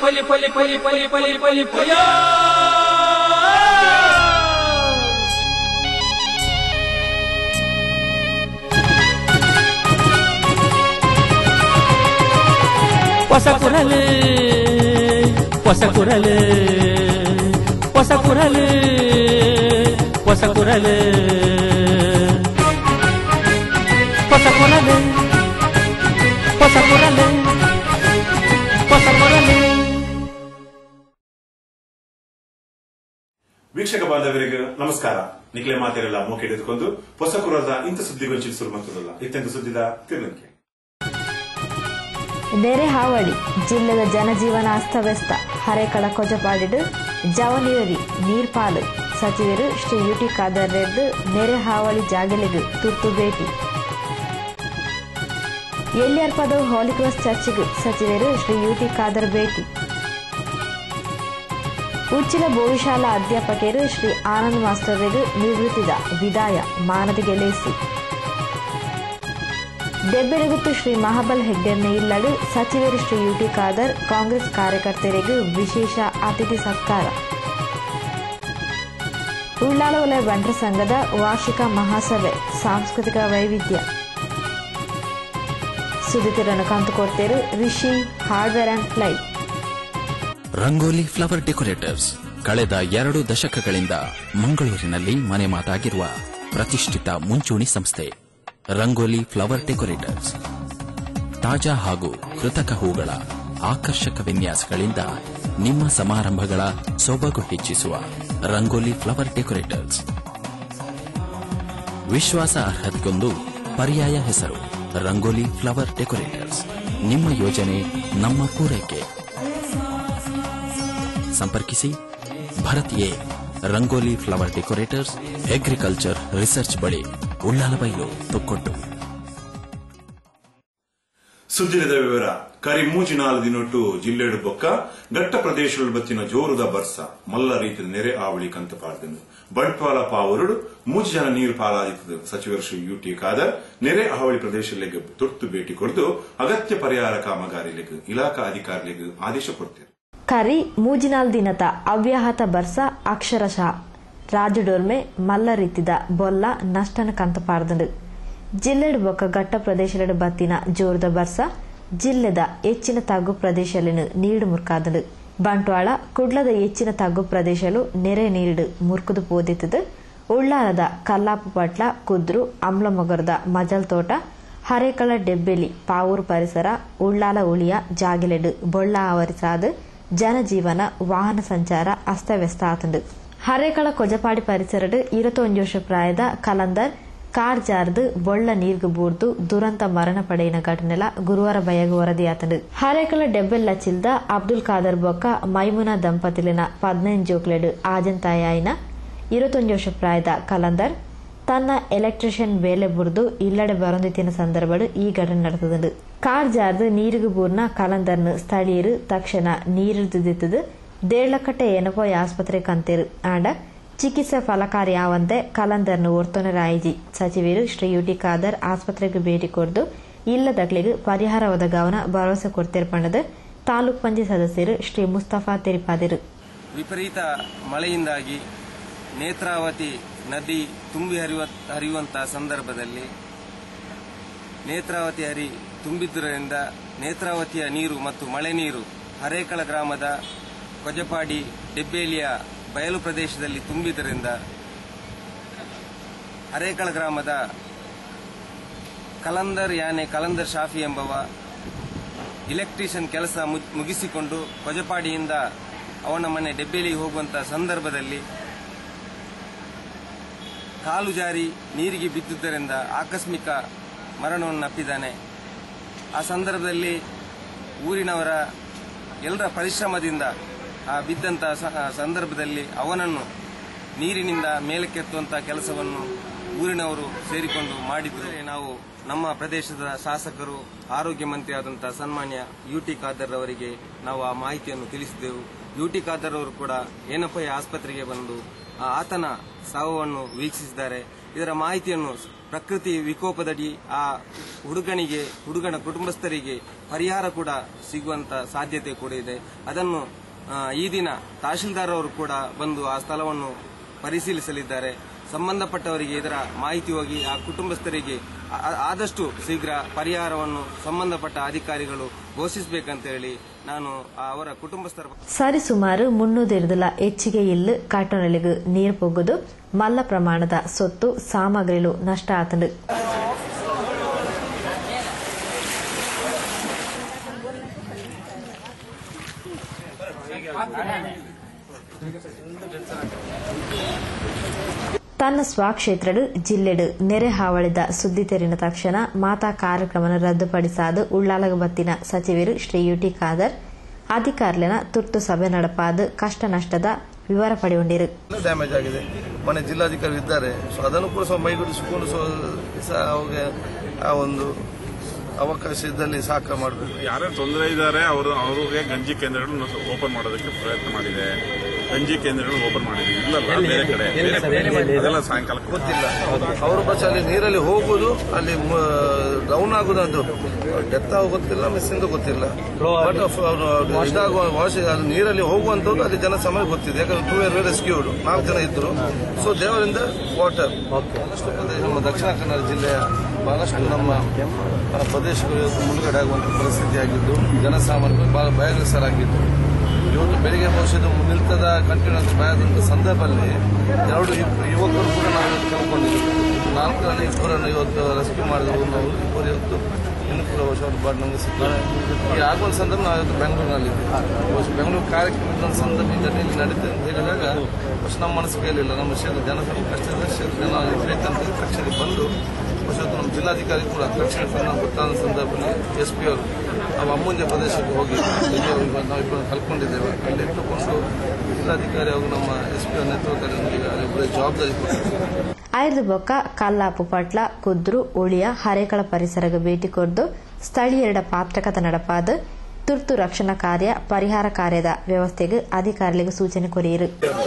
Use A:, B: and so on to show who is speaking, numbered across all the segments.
A: ಪಲಿ ಪಲಿ ಪಲಿ ಪಲಿ ಪಲಿ ಪಲಿ ಪಯ
B: ಹೊಸ ಕುರಲು ಹೊಸ ಕುರಲು ಹೊಸ ಕುರಲು ಹೊಸ ಕುರಲು ಹೊಸ ಕುರಲು ಹೊಸ ಕುರಲು ಹೊಸ ಕುರಲು
C: ವೀಕ್ಷಕ ಬಾಂಧವರಿಗೆ ನಮಸ್ಕಾರ ನಿಖಲೆ ಮಾತಿರಲ್ಲ ಮೂಕೆ ಹಿಡಿದುಕೊಂಡು ಹೊಸ ಕುರದ ಇಂಥ ಸುದ್ದಿಗೊಂಚಿನ ಶುರು ಮಾಡ್ತದಲ್ಲ ಇತ್ತೆಂದು ಸುದ್ದಿದ ತಿರುನಂಕೆ
D: ನೆರೆ ಹಾವಳಿ ಜಿಲ್ಲೆದ ಜನಜೀವನ ಅಸ್ತವ್ಯಸ್ತ ಹರೇಕಳ ಕೊಜಪಾಡಿಡು ಜವನೀರರಿ ನೀರ್ಪಾಲು ಸಚಿವರು ಶ್ರೀ ಯುಟಿ ಖಾದರ್ ರೆಡ್ಡು ನೆರೆ ಹಾವಳಿ ಜಾಗಲಿಗೆ ತುರ್ತು ಭೇಟಿ ಎಲ್ಲಿಯರ್ಪದ ಹೋಲಿ ಕ್ರಾಸ್ ಚರ್ಚ್ಗೆ ಸಚಿವರು ಶ್ರೀ ಯುಟಿ ಖಾದರ್ ಭೇಟಿ ಉಚ್ಚಿಲ ಬೋವಿಶಾಲಾ ಅಧ್ಯಾಪಕರು ಶ್ರೀ ಆನಂದ್ ಮಾಸ್ಟರ್ಗೆ ನಿವೃತ್ತಿದ ವಿದಾಯ ಮಾನದಿಗೆ ಲೇಸಿ ದೆಬ್ಬೆರಗುತ್ತು ಶ್ರೀ ಮಹಾಬಲ್ ಹೆಗ್ಡೆರ್ನ ಇಲ್ಲಡು ಸಚಿವರು ಶ್ರೀ ಯುಟಿ ಖಾದರ್ ಕಾಂಗ್ರೆಸ್ ಕಾರ್ಯಕರ್ತರಿಗೂ ವಿಶೇಷ ಅತಿಥಿ ಸತ್ಕಾರ ಉಳ್ಳಾಲ ವಲಯ ಬಂಟರ ಸಂಘದ ವಾರ್ಷಿಕ ಮಹಾಸಭೆ ಸಾಂಸ್ಕೃತಿಕ ವೈವಿಧ್ಯ ಸುದ್ದಿತಿರನ್ನು ಕಂತುಕೊಡ್ತೇರು Rishi hardware and ply
E: Rangoli flower decorators ಕಳೆದ ಎರಡು ದಶಕಗಳಿಂದ ಮಂಗಳೂರಿನಲ್ಲಿ ಮನೆ ಮಾತಾಗಿರುವ ಪ್ರತಿಷ್ಠಿತ ಮುಂಚೂಣಿ ಸಂಸ್ಥೆ ರಂಗೋಲಿ ಫ್ಲವರ್ ಡೆಕೋರೇಟರ್ಸ್ ತಾಜಾ ಹಾಗೂ ಕೃತಕ ಹೂಗಳ ಆಕರ್ಷಕ ವಿನ್ಯಾಸಗಳಿಂದ ನಿಮ್ಮ ಸಮಾರಂಭಗಳ ಸೊಬಗು ಹೆಚ್ಚಿಸುವ ರಂಗೋಲಿ ಫ್ಲವರ್ ಡೆಕೋರೇಟರ್ಸ್ ವಿಶ್ವಾಸ ಅರ್ಹತೆಗೊಂದು ಪರ್ಯಾಯ ಹೆಸರು ರಂಗೋಲಿ ಫ್ಲವರ್ ಡೆಕೋರೇಟರ್ಸ್ ನಿಮ್ಮ ಯೋಜನೆ ನಮ್ಮ ಪೂರೈಕೆ ಸಂಪರ್ಕಿಸಿ Bharat A Rangoli flower decorators agriculture research ಬಳಿ ಉಳ್ಳಾಲಬೈಲು ತುಕ್ಕೊಟ್ಟು
C: ಸುದ್ದಿನದ ವಿವರ ಕರಿ ಮೂಜಿನಾಲು ದಿನೊಟ್ಟು ಜಿಲ್ಲೆಡು ಬೊಕ್ಕ ಘಟ್ಟ ಪ್ರದೇಶಗಳು ಬತ್ತಿನ ಜೋರುದ ಬರ್ಸ ಮಲ್ಲ ರೀತಿಯ ನೆರೆ ಆವಳಿ ಕಂತ ಪಾಡ್ದನು ಬಂಟ್ವಾಳ ಪಾವರುಡು ಮೂಜಿ ಜನ ನೀರು ಪಾಲಾದಿತ್ತದು ಸಚಿವರು ಶ್ರೀ ಯುಟಿ ಖಾದರ್ ನೆರೆ ಹಾವಳಿ ಪ್ರದೇಶಗಳಿಗೆ ತುರ್ತು ಭೇಟಿ ಕೊಡ್ದು ಅಗತ್ಯ ಪರಿಹಾರ ಕಾಮಗಾರಿಗಳಿಗೆ ಇಲಾಖಾ ಅಧಿಕಾರಿಗಳಿಗೆ ಆದೇಶ ಕೊಡ್ತಾರೆ
D: ಕರಿ ಮೂಜಿನಾಲ್ ದಿನದ ಅವ್ಯಾಹತ ಬರ್ಸ ಅಕ್ಷರಶಃ ರಾಜಡೋರ್ಮೆ ಮಲ್ಲ ರೀತಿದ ಬೊಲ್ಲ ನಷ್ಟನ ಕಂತ ಪಾರ್ದಂಡು ಜಿಲ್ಲೆಡ್ ಬೊಕ್ಕ ಘಟ್ಟ ಪ್ರದೇಶದ ಬತ್ತಿನ ಜೋರದ ಬರ್ಸ ಜಿಲ್ಲೆದ ಹೆಚ್ಚಿನ ತಗ್ಗು ಪ್ರದೇಶలను ನೀಡು ಮುರ್ಕಾದಡು ಬಂಟ್ವಾಳ ಕುಡ್ಲದ ಹೆಚ್ಚಿನ ತಗ್ಗು ಪ್ರದೇಶಲು ನೆರೆ ನೀರು ಮುರ್ಕುದು ಪೋದಿತ್ತದು ಉಳ್ಳಾಲದ ಕಲ್ಲಾಪು ಪಟ್ಲ ಕುದ್ರು ಅಮ್ಲಮೊಗರದ ಮಜಲ್ ತೋಟ ಹರೇಕಳ ಡೆಬ್ಬೆಲಿ ಪಾವೂರು ಪರಿಸರ ಉಳ್ಳಾಲ ಉಳಿಯ ಜಾಗಿಲೆಡು ಬೊಳ್ಳ ಆವರಿಸಾದು ಜನಜೀವನ ವಾಹನ ಸಂಚಾರ ಅಸ್ತವ್ಯಸ್ತ ಆತಂಡು ಹರೇಕಳ ಕೊಜಪಾಡಿ ಪರಿಸರಡು ಇರತ್ತೊಂದು ವರ್ಷ ಪ್ರಾಯದ ಕಲಂದರ್ ಕಾರ್ ಜಾರ್ದು ಬೊಳ್ಳ ನೀರ್ಗು ಬೂರ್ದು ದುರಂತ ಮರಣ ಪಡೆಯಿನ ಘಟನೆಲ ಗುರುವಾರ ಬಯಗು ವರದಿಯಾತಂಡು ಹರೇಕಳ ಡೆಬ್ಬೆಲ್ ಲಚಿಲ್ದ ಅಬ್ದುಲ್ ಖಾದರ್ ಬೊಕ್ಕ ಮೈಮುನಾ ದಂಪತಿಲಿನ ಪದ್ನೈದು ಜೋಕ್ಲೆಡು ಆಜಂತಾಯಾಯಿನ ಇರತ್ತೊಂದು ವರ್ಷ ಪ್ರಾಯದ ಕಲಂದರ್ ತನ್ನ ಎಲೆಕ್ಟ್ರಿಷಿಯನ್ ಬೇಲೆ ಬುರ್ದು ಇಲ್ಲಡೆ ಬರೊಂದಿತ್ತಿನ ಸಂದರ್ಭಡು ಈ ಘಟನೆ ನಡೆತದುಂಡು ಕಾರ್ ಜಾರ್ದು ನೀರಿಗು ಬೂರ್ನ ಕಲಂದರ್ನು ಸ್ಥಳೀಯರು ತಕ್ಷಣ ನೀರಿರ್ದಿತ್ತದು ದೇಳ್ಲಕಟ್ಟೆ ಏನಪೋಯ್ ಆಸ್ಪತ್ರೆ ಕಂತೇರು ಆಂಡ ಚಿಕಿತ್ಸೆ ಫಲಕಾರಿ ಆವಂತೆ ಕಲಂದರ್ನು ಒರ್ತೊನರಾಯಿಜಿ ಸಚಿವರು ಶ್ರೀ ಯುಟಿ ಖಾದರ್ ಆಸ್ಪತ್ರೆಗೆ ಭೇಟಿ ಕೊಡ್ದು ಇಲ್ಲದಕ್ಲಿಗೆ ಪರಿಹಾರ ಒದಗಾವನ ಭರವಸೆ ಕೊಡ್ತಿರ್ಪಣ್ಣದು ತಾಲೂಕ್ ಪಂಚಾಯತ್ ಸದಸ್ಯರು ಶ್ರೀ ಮುಸ್ತಫಾ ತೆರಿಪಾದಿರು
F: ವಿಪರೀತ ಮಳೆಯಿಂದಾಗಿ ನೇತ್ರಾವತಿ ನದಿ ತುಂಬಿ ಹರಿಯುವ ಹರಿಯುವಂತಹ ಸಂದರ್ಭದಲ್ಲಿ ನೇತ್ರಾವತಿ ಹರಿ ತುಂಬಿದ್ದರಿಂದ ನೇತ್ರಾವತಿಯ ನೀರು ಮತ್ತು ಮಳೆ ನೀರು ಹರೇಕಳ ಗ್ರಾಮದ ಕೊಜಪಾಡಿ ಡೆಬ್ಬೇಲಿಯ ಬಯಲು ಪ್ರದೇಶದಲ್ಲಿ ತುಂಬಿದ್ದರಿಂದ ಹರೇಕಳ ಗ್ರಾಮದ ಕಲಂದರ್ ಯಾನೆ ಕಲಂದರ್ ಶಾಫಿ ಎಂಬವ ಇಲೆಕ್ಟ್ರಿಷಿಯನ್ ಕೆಲಸ ಮು- ಮುಗಿಸಿಕೊಂಡು ಕೊಜಪಾಡಿಯಿಂದ ಅವನ ಮನೆ ಡೆಬ್ಬೇಲಿಗೆ ಹೋಗುವಂತಹ ಸಂದರ್ಭದಲ್ಲಿ ಕಾಲು ಜಾರಿ ನೀರಿಗೆ ಬಿದ್ದುದರಿಂದ ಆಕಸ್ಮಿಕ ಮರಣವನ್ನು ಅಪ್ಪಿದ್ದಾನೆ ಆ ಸಂದರ್ಭದಲ್ಲಿ ಊರಿನವರ ಎಲ್ಲರ ಪರಿಶ್ರಮದಿಂದ ಆ ಬಿದ್ದಂತಹ ಸ- ಸಂದರ್ಭದಲ್ಲಿ ಅವನನ್ನು ನೀರಿನಿಂದ ಮೇಲಕ್ಕೆತ್ತುವಂತಹ ಕೆಲಸವನ್ನು ಊರಿನವರು ಸೇರಿಕೊಂಡು ಮಾಡಿದ್ರು ನಾವು ನಮ್ಮ ಪ್ರದೇಶದ ಶಾಸಕರು ಆರೋಗ್ಯ ಮಂತ್ರಿ ಆದಂತಹ ಸನ್ಮಾನ್ಯ ಯು ಟಿ ಖಾದರ್ ಅವರಿಗೆ ನಾವು ಆ ಮಾಹಿತಿಯನ್ನು ತಿಳಿಸಿದೆವು ಯು ಟಿ ಖಾದರ್ ಅವರು ಕೂಡ ಏನಪ್ಪಯ್ಯ ಆಸ್ಪತ್ರೆಗೆ ಬಂದು ಆ ಆತನ ಸಾವವನ್ನು ವೀಕ್ಷಿಸಿದ್ದಾರೆ ಇದರ ಮಾಹಿತಿಯನ್ನು ಪ್ರಕೃತಿ ವಿಕೋಪದಡಿ ಆ ಹುಡುಗನಿಗೆ ಹುಡುಗನ ಕುಟುಂಬಸ್ಥರಿಗೆ ಪರಿಹಾರ ಕೂಡ ಸಿಗುವಂತ ಸಾಧ್ಯತೆ ಕೂಡ ಇದೆ ಅದನ್ನು ಆ, ಈ ದಿನ ತಹಶೀಲ್ದಾರ್ ಅವರು ಕೂಡ ಬಂದು ಆ ಸ್ಥಳವನ್ನು ಪರಿಶೀಲಿಸಲಿದ್ದಾರೆ ಸಂಬಂಧಪಟ್ಟವರಿಗೆ ಇದರ ಮಾಹಿತಿ ಹೋಗಿ ಆ ಕುಟುಂಬಸ್ಥರಿಗೆ ಆ- ಆ- ಆದಷ್ಟು ಶೀಘ್ರ ಪರಿಹಾರವನ್ನು ಸಂಬಂಧಪಟ್ಟ ಅಧಿಕಾರಿಗಳು ಘೋಷಿಸಬೇಕಂತ ಹೇಳಿ ನಾನು ಆ ಅವರ ಕುಟುಂಬಸ್ಥರ
D: ಸರಿಸುಮಾರು ಮುನ್ನೂರಿರದಲ ಹೆಚ್ಚಿಗೆ ಇಲ್ಲು ಕಾಟೊನಲಿಗು ನೀರು ಪೊಗ್ಗುದು ಮಲ್ಲ ಪ್ರಮಾಣದ ಸೊತ್ತು ಸಾಮಗ್ರಿಲು ನಷ್ಟ ಆತಂಡು ತನ್ನ ಸ್ವಕ್ಷೇತ್ರಡು ಜಿಲ್ಲೆಡು ನೆರೆ ಹಾವಳಿದ ಸುದ್ದಿ ತೆರಿನ ತಕ್ಷಣ ಮಾತಾ ಕಾರ್ಯಕ್ರಮ ರದ್ದುಪಡಿಸಾದು ಉಳ್ಳಾಲಗ ಬತ್ತಿನ ಸಚಿವರು ಶ್ರೀ ಯುಟಿ ಖಾದರ್ ಅಧಿಕಾರಿಗಳ ತುರ್ತು ಸಭೆ ನಡಪಾದು ಕಷ್ಟ ನಷ್ಟದ ವಿವರ ಪಡೆಯುಂಡಿರು
G: ಡ್ಯಾಮೇಜ್ ಆಗಿದೆ ಮನೆ ಜಿಲ್ಲಾಧಿಕಾರಿ ಇದ್ದಾರೆ ಸೊ ಅದನ್ನು ಕೂಡ ಸ್ವಲ್ಪ ಮೈಗೂಡಿಸಿಕೊಂಡು ಸೊ ಸ- ಅವ್ರಿಗೆ ಆ ಒಂದು ಅವಕಾಶ ಇದ್ದಲ್ಲಿ ಸಹಕಾರ ಮಾಡಬೇಕು
H: ಯಾರ್ಯಾರು ತೊಂದರೆ ಇದ್ದಾರೆ ಅವರು ಅವ್ರಿಗೆ ಗಂಜಿ ಕೇಂದ್ರಗಳನ್ನು ಓಪನ್ ಮಾಡೋದಕ್ಕೆ ಪ್ರಯತ್ನ ಮಾಡಿದೆ ಗಂಜಿ ಕೇಂದ್ರಗಳು ಓಪನ್ ಮಾಡಿದೆ ಇಲ್ಲಲ್ಲ ಬೇರೆ ಕಡೆ ಬೇರೆ ಕಡೆ. ಅದೆಲ್ಲ ಸಾಯಂಕಾಲ
G: ಗೊತ್ತಿಲ್ಲ ಅವರು ಬಸ್ ಅಲ್ಲಿ ನೀರಲ್ಲಿ ಹೋಗುದು ಅಲ್ಲಿ ಡೌನ್ ಆಗುದು ಅದು ಡೆತ್ ಆಗೋ ಗೊತ್ತಿಲ್ಲ ಮಿಸ್ಸಿಂಗ್ ಗೊತ್ತಿಲ್ಲ ಬಟ್ ಅವರು ಇದಾಗುವ ವಾಶ್ ಅದು ನೀರಲ್ಲಿ ಹೋಗುವಂತದ್ದು ಅಲ್ಲಿ ಜನ ಸಮಯ ಗೊತ್ತಿದೆ ಯಾಕಂದ್ರೆ ಟೂ ವೇ ರೆಸ್ಕ್ಯೂಡ್ ನಾಲ್ಕು ಜನ ಇದ್ರು ಸೊ ದೇವರಿಂದ ವಾಟರ್ ಬಹಳಷ್ಟು ಪ್ರದೇಶ ನಮ್ಮ ದಕ್ಷಿಣ ಕನ್ನಡ ಜಿಲ್ಲೆಯ ಬಹಳಷ್ಟು ನಮ್ಮ ಆ, ಪ್ರದೇಶಗಳು ಇವತ್ತು ಮುಳುಗಡೆ ಆಗುವಂತ ಪರಿಸ್ಥಿತಿ ಆಗಿದ್ದು ಜನಸಾಮಾನ್ಯರು ಬಹಳ ಭಯಗ್ರಸ್ತರಾಗಿದ್ದು ಇವತ್ತು ಬೆಳಿಗ್ಗೆ ಬಹುಶಃ ನಿಲ್ತದ ಕಂಟಿನ್ಯೂ ಅಂತ ಭಯದಂತ ಸಂದರ್ಭದಲ್ಲಿ ಎರಡು ಇಬ್ಬರು ಯುವಕರು ಕೂಡ ನಾವು ಇವತ್ತು ಕಳ್ಕೊಂಡಿದ್ದೀವಿ ನಾಲ್ಕರಲ್ಲಿ ಇಬ್ಬರನ್ನು ಇವತ್ತು ರೆಸ್ಕ್ಯೂ ಮಾಡಿದವರು ನಾವು ಇಬ್ಬರು ಇವತ್ತು ಇನ್ನೂ ಕೂಡ ಬಹುಶಃ ಅವ್ರ ಬಾಡಿ ನಮಗೆ ಸಿಗ್ತಾರೆ ಈ ಆಗುವ ಸಂದರ್ಭ ನಾವು ಇವತ್ತು ಬೆಂಗಳೂರಿನಲ್ಲಿದ್ದೆ ಬಹುಶಃ ಬೆಂಗಳೂರು ಕಾರ್ಯಕ್ರಮದ ಒಂದು ಸಂದರ್ಭ ಈಗ ಇಲ್ಲಿ ನಡೀತದೆ ಅಂತ ಹೇಳಿದಾಗ ಬಹುಶಃ ನಮ್ಮ ಮನಸ್ಸು ಕೇಳಿಲ್ಲ ನಮ್ಮ ಕ್ಷೇತ್ರ ಜನ ಸ್ವಲ್ಪ ಕಷ್ಟದ ಕ್ಷೇತ್ರ ಜನ ಬೇಕಂತ ತಕ್ಷಣ ಬಂದು ಬಹುಶಃ ನಮ್ಮ ಜಿಲ್ಲಾಧಿಕಾರಿ ಕೂಡ ತಕ್ಷಣ ನಾವು ಗೊತ್ತಾದ ಸಂದರ್ಭದಲ್ಲಿ ಎಸ್ ಪಿ ಅವರು ನಾವು ಅಮ್ಮುಂಜೆ ಪ್ರದೇಶಕ್ಕೆ ಹೋಗಿ ಇಲ್ಲಿ ಅವ್ರಿಗೆ ನಾವು ಇಬ್ಬರು ಕಲ್ಕೊಂಡಿದ್ದೇವೆ ಅಲ್ಲಿ ಇಟ್ಟುಕೊಂಡು ಜಿಲ್ಲಾಧಿಕಾರಿ ಹಾಗೂ ನಮ್ಮ ಎಸ್ ಪಿ ಅವರ ನೇತೃತ್ವದಲ್ಲಿ ನಮಗೆ ಒಳ್ಳೆ ಜವಾಬ್ದಾರಿ ಕೊಟ್ಟಿದ್ದಾರೆ
D: ಐದು ಬೊಕ್ಕ ಕಲ್ಲಾಪು ಪಟ್ಲ ಕುದ್ರು ಉಳಿಯ ಹರೇಕಳ ಪರಿಸರಗ ಭೇಟಿ ಕೊರ್ದು ಸ್ಥಳೀಯರ ಪಾತ್ರಕತ ನಡಪಾದ ತುರ್ತು ರಕ್ಷಣಾ ಕಾರ್ಯ ಪರಿಹಾರ ಕಾರ್ಯದ ವ್ಯವಸ್ಥೆಗೆ ಅಧಿಕಾರಿಗಳಿಗೆ ಸೂಚನೆ ಕೊರಿಯರು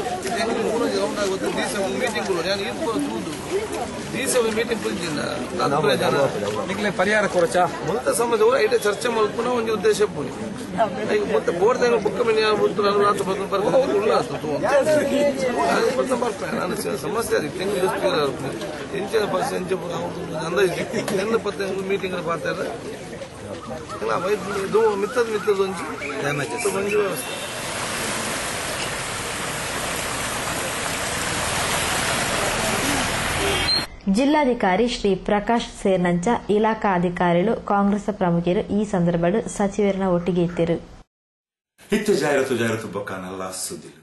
G: ಮೀಟಿಂಗ್ ಪರಿಹಾರ ಕೊರಚ ಮುಂತ ಸಂಬಂಧ ಐಟೆ ಚರ್ಚೆ ಮಲ್ಪುನ ಒಂದು ಉದ್ದೇಶ ಪೂನಿ ಈಗ ಮತ್ತೆ ಬೋರ್ಡ್ ದಾಗ ಬುಕ್ಕ ಮಿನಿ ಆಗ್ಬಿಟ್ಟು ನಾನು ರಾತ್ರಿ ಬರ್ಕೊಂಡು ಬರ್ಕೊಂಡು ಉಳ್ಳ ಆತು ಬರ್ತಾ ಬರ್ತಾನೆ ನಾನು ಸ- ಸಮಸ್ಯೆ ಆಗಿ ತೆಂಗು ಜೊತೆ ಎಂಚಿನ ಪರ್ಸ ಎಂಚ ಅಂದಾಜು ಎಂದ ಪತ್ತೆ ಮೀಟಿಂಗ್ ಪಾತಾರೆ ಇದು ಮಿತ್ತದ ಮಿತ್ತದ ಒಂಜಿ ಡ್ಯಾಮೇಜಸ್ ಒಂಜಿ ವ್ಯವಸ್ಥೆ
D: ಜಿಲ್ಲಾಧಿಕಾರಿ ಶ್ರೀ ಪ್ರಕಾಶ್ ಸೇರ್ನಂಚ ಇಲಾಖಾ ಅಧಿಕಾರಿಗಳು ಕಾಂಗ್ರೆಸ್ ಪ್ರಮುಖರು ಈ ಸಂದರ್ಭದಲ್ಲಿ ಸಚಿವರನ್ನ ಒಟ್ಟಿಗೆ ಇತ್ತಿರು
C: ಹಿತ್ತು ಜಾಹೀರಾತು ಜಾಹೀರಾತು ಬೊಕ್ಕ ನಲ್ಲ ಸುದ್ದಿಲು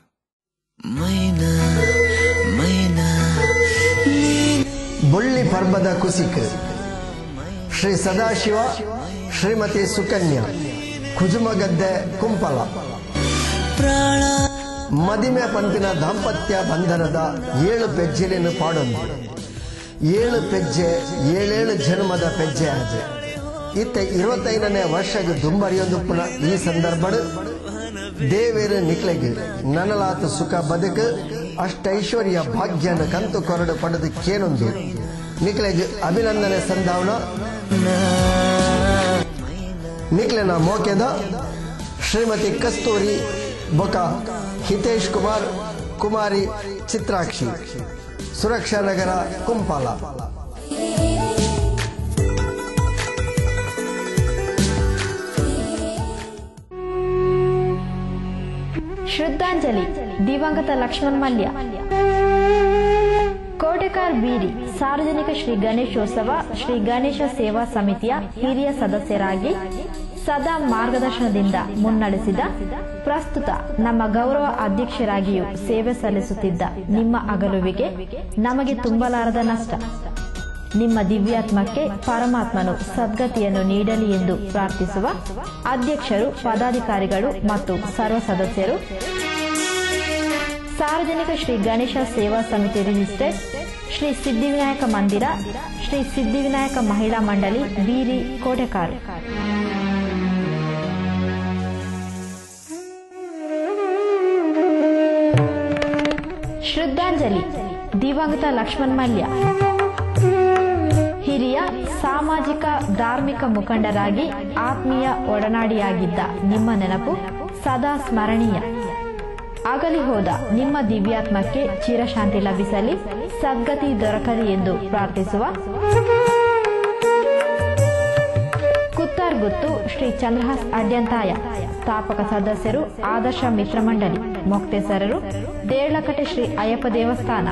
I: ಬುಳ್ಳಿ ಪರ್ಬದ ಕುಸಿಕ್ ಶ್ರೀ ಸದಾಶಿವ ಶ್ರೀಮತಿ ಸುಕನ್ಯಾ ಕುಜುಮಗದ್ದೆ ಕುಂಪಲ ಮದಿಮೆ ಪಂಪಿನ ದಾಂಪತ್ಯ ಬಂಧನದ ಏಳು ಪೆಜ್ಜಿಲಿನ ಪಾಡೊಂದು ಏಳು ಪೆಜ್ಜೆ ಏಳೇಳು ಜನ್ಮದ ಪೆಜ್ಜೆ ಆಜೆ ಇತ್ತ ಇರುವತ್ತೈದನೇ ವರ್ಷದ ದುಂಬರಿಯೊಂದು ಪುನಃ ಈ ಸಂದರ್ಭಡ್ ದೇವೇರು ನಿಕ್ಲೆಗ್ ನನಲಾತ ಸುಖ ಬದುಕು ಅಷ್ಟೈಶ್ವರ್ಯ ಭಾಗ್ಯನ ಕಂತು ಕೊರಡು ಪಡೆದು ಕೇನೊಂದು ನಿಕ್ಲೆಗ್ ಅಭಿನಂದನೆ ಸಂಧಾವನ ನಿಕ್ಲೆನ ಮೋಕೆದ ಶ್ರೀಮತಿ ಕಸ್ತೂರಿ ಬೊಕ ಹಿತೇಶ್ ಕುಮಾರ್ ಕುಮಾರಿ ಚಿತ್ರಾಕ್ಷಿ ಸುರಕ್ಷಾ ನಗರ ಕುಂಪಾಲ
D: ಶ್ರದ್ಧಾಂಜಲಿ ದಿವಂಗತ ಲಕ್ಷ್ಮಣ್ ಮಲ್ಯ ಕೋಟೆಕಾರ್ ಬೀರಿ ಸಾರ್ವಜನಿಕ ಶ್ರೀ ಗಣೇಶೋತ್ಸವ ಶ್ರೀ ಗಣೇಶ ಸೇವಾ ಸಮಿತಿಯ ಹಿರಿಯ ಸದಸ್ಯರಾಗಿ ಸದಾ ಮಾರ್ಗದರ್ಶನದಿಂದ ಮುನ್ನಡೆಸಿದ ಪ್ರಸ್ತುತ ನಮ್ಮ ಗೌರವ ಅಧ್ಯಕ್ಷರಾಗಿಯೂ ಸೇವೆ ಸಲ್ಲಿಸುತ್ತಿದ್ದ ನಿಮ್ಮ ಅಗಲುವಿಗೆ ನಮಗೆ ತುಂಬಲಾರದ ನಷ್ಟ ನಿಮ್ಮ ದಿವ್ಯಾತ್ಮಕ್ಕೆ ಪರಮಾತ್ಮನು ಸದ್ಗತಿಯನ್ನು ನೀಡಲಿ ಎಂದು ಪ್ರಾರ್ಥಿಸುವ ಅಧ್ಯಕ್ಷರು ಪದಾಧಿಕಾರಿಗಳು ಮತ್ತು ಸರ್ವ ಸದಸ್ಯರು ಸಾರ್ವಜನಿಕ ಶ್ರೀ ಗಣೇಶ ಸೇವಾ ಸಮಿತಿ ರಿಜಿಸ್ಟರ್ ಶ್ರೀ ಸಿದ್ಧಿವಿನಾಯಕ ಮಂದಿರ ಶ್ರೀ ಸಿದ್ಧಿವಿನಾಯಕ ಮಹಿಳಾ ಮಂಡಳಿ ಬೀರಿ ಕೋಟೆಕಾರು ಶ್ರದ್ಧಾಂಜಲಿ ದಿವಂಗತ ಲಕ್ಷ್ಮಣ್ ಮಲ್ಯ ಹಿರಿಯ ಸಾಮಾಜಿಕ ಧಾರ್ಮಿಕ ಮುಖಂಡರಾಗಿ ಆತ್ಮೀಯ ಒಡನಾಡಿಯಾಗಿದ್ದ ನಿಮ್ಮ ನೆನಪು ಸದಾ ಸ್ಮರಣೀಯ ಅಗಲಿ ಹೋದ ನಿಮ್ಮ ದಿವ್ಯಾತ್ಮಕ್ಕೆ ಚಿರಶಾಂತಿ ಲಭಿಸಲಿ ಸದ್ಗತಿ ದೊರಕಲಿ ಎಂದು ಪ್ರಾರ್ಥಿಸುವ ಕುತ್ತಾರ್ಗುತ್ತು ಶ್ರೀ ಚಂದ್ರಹಾಸ್ ಅಡ್ಯಂತಾಯ ಸ್ಥಾಪಕ ಸದಸ್ಯರು ಆದರ್ಶ ಮಿತ್ರ ಮಂಡಳಿ ಮೊಕ್ತೇಸರರು ದೇರ್ಲಕಟೆ ಶ್ರೀ ಅಯ್ಯಪ್ಪ ದೇವಸ್ಥಾನ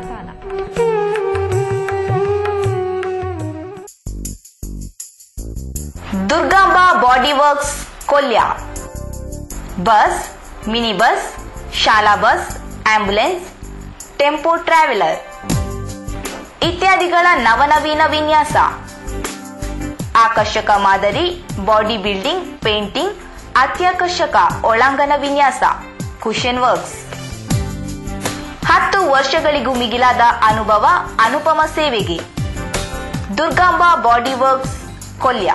J: Durgamba body works Kolya bus mini bus ಶಾಲಾ ಬಸ್ ಆಂಬ್ಯುಲೆನ್ಸ್ ಟೆಂಪೋ ಟ್ರಾವೆಲರ್ ಇತ್ಯಾದಿಗಳ ನವನವೀನ ವಿನ್ಯಾಸ ಆಕರ್ಷಕ ಮಾದರಿ ಬಾಡಿ ಬಿಲ್ಡಿಂಗ್ ಪೇಂಟಿಂಗ್ ಅತ್ಯಾಕರ್ಷಕ ಒಳಾಂಗಣ ವಿನ್ಯಾಸ ಕುಶನ್ ವರ್ಕ್ಸ್ ಹತ್ತು ವರ್ಷಗಳಿಗೂ ಮಿಗಿಲಾದ ಅನುಭವ ಅನುಪಮ ಸೇವೆಗೆ ದುರ್ಗಾಂಬಾ ಬಾಡಿ ವರ್ಕ್ಸ್ ಕೊಲ್ಯ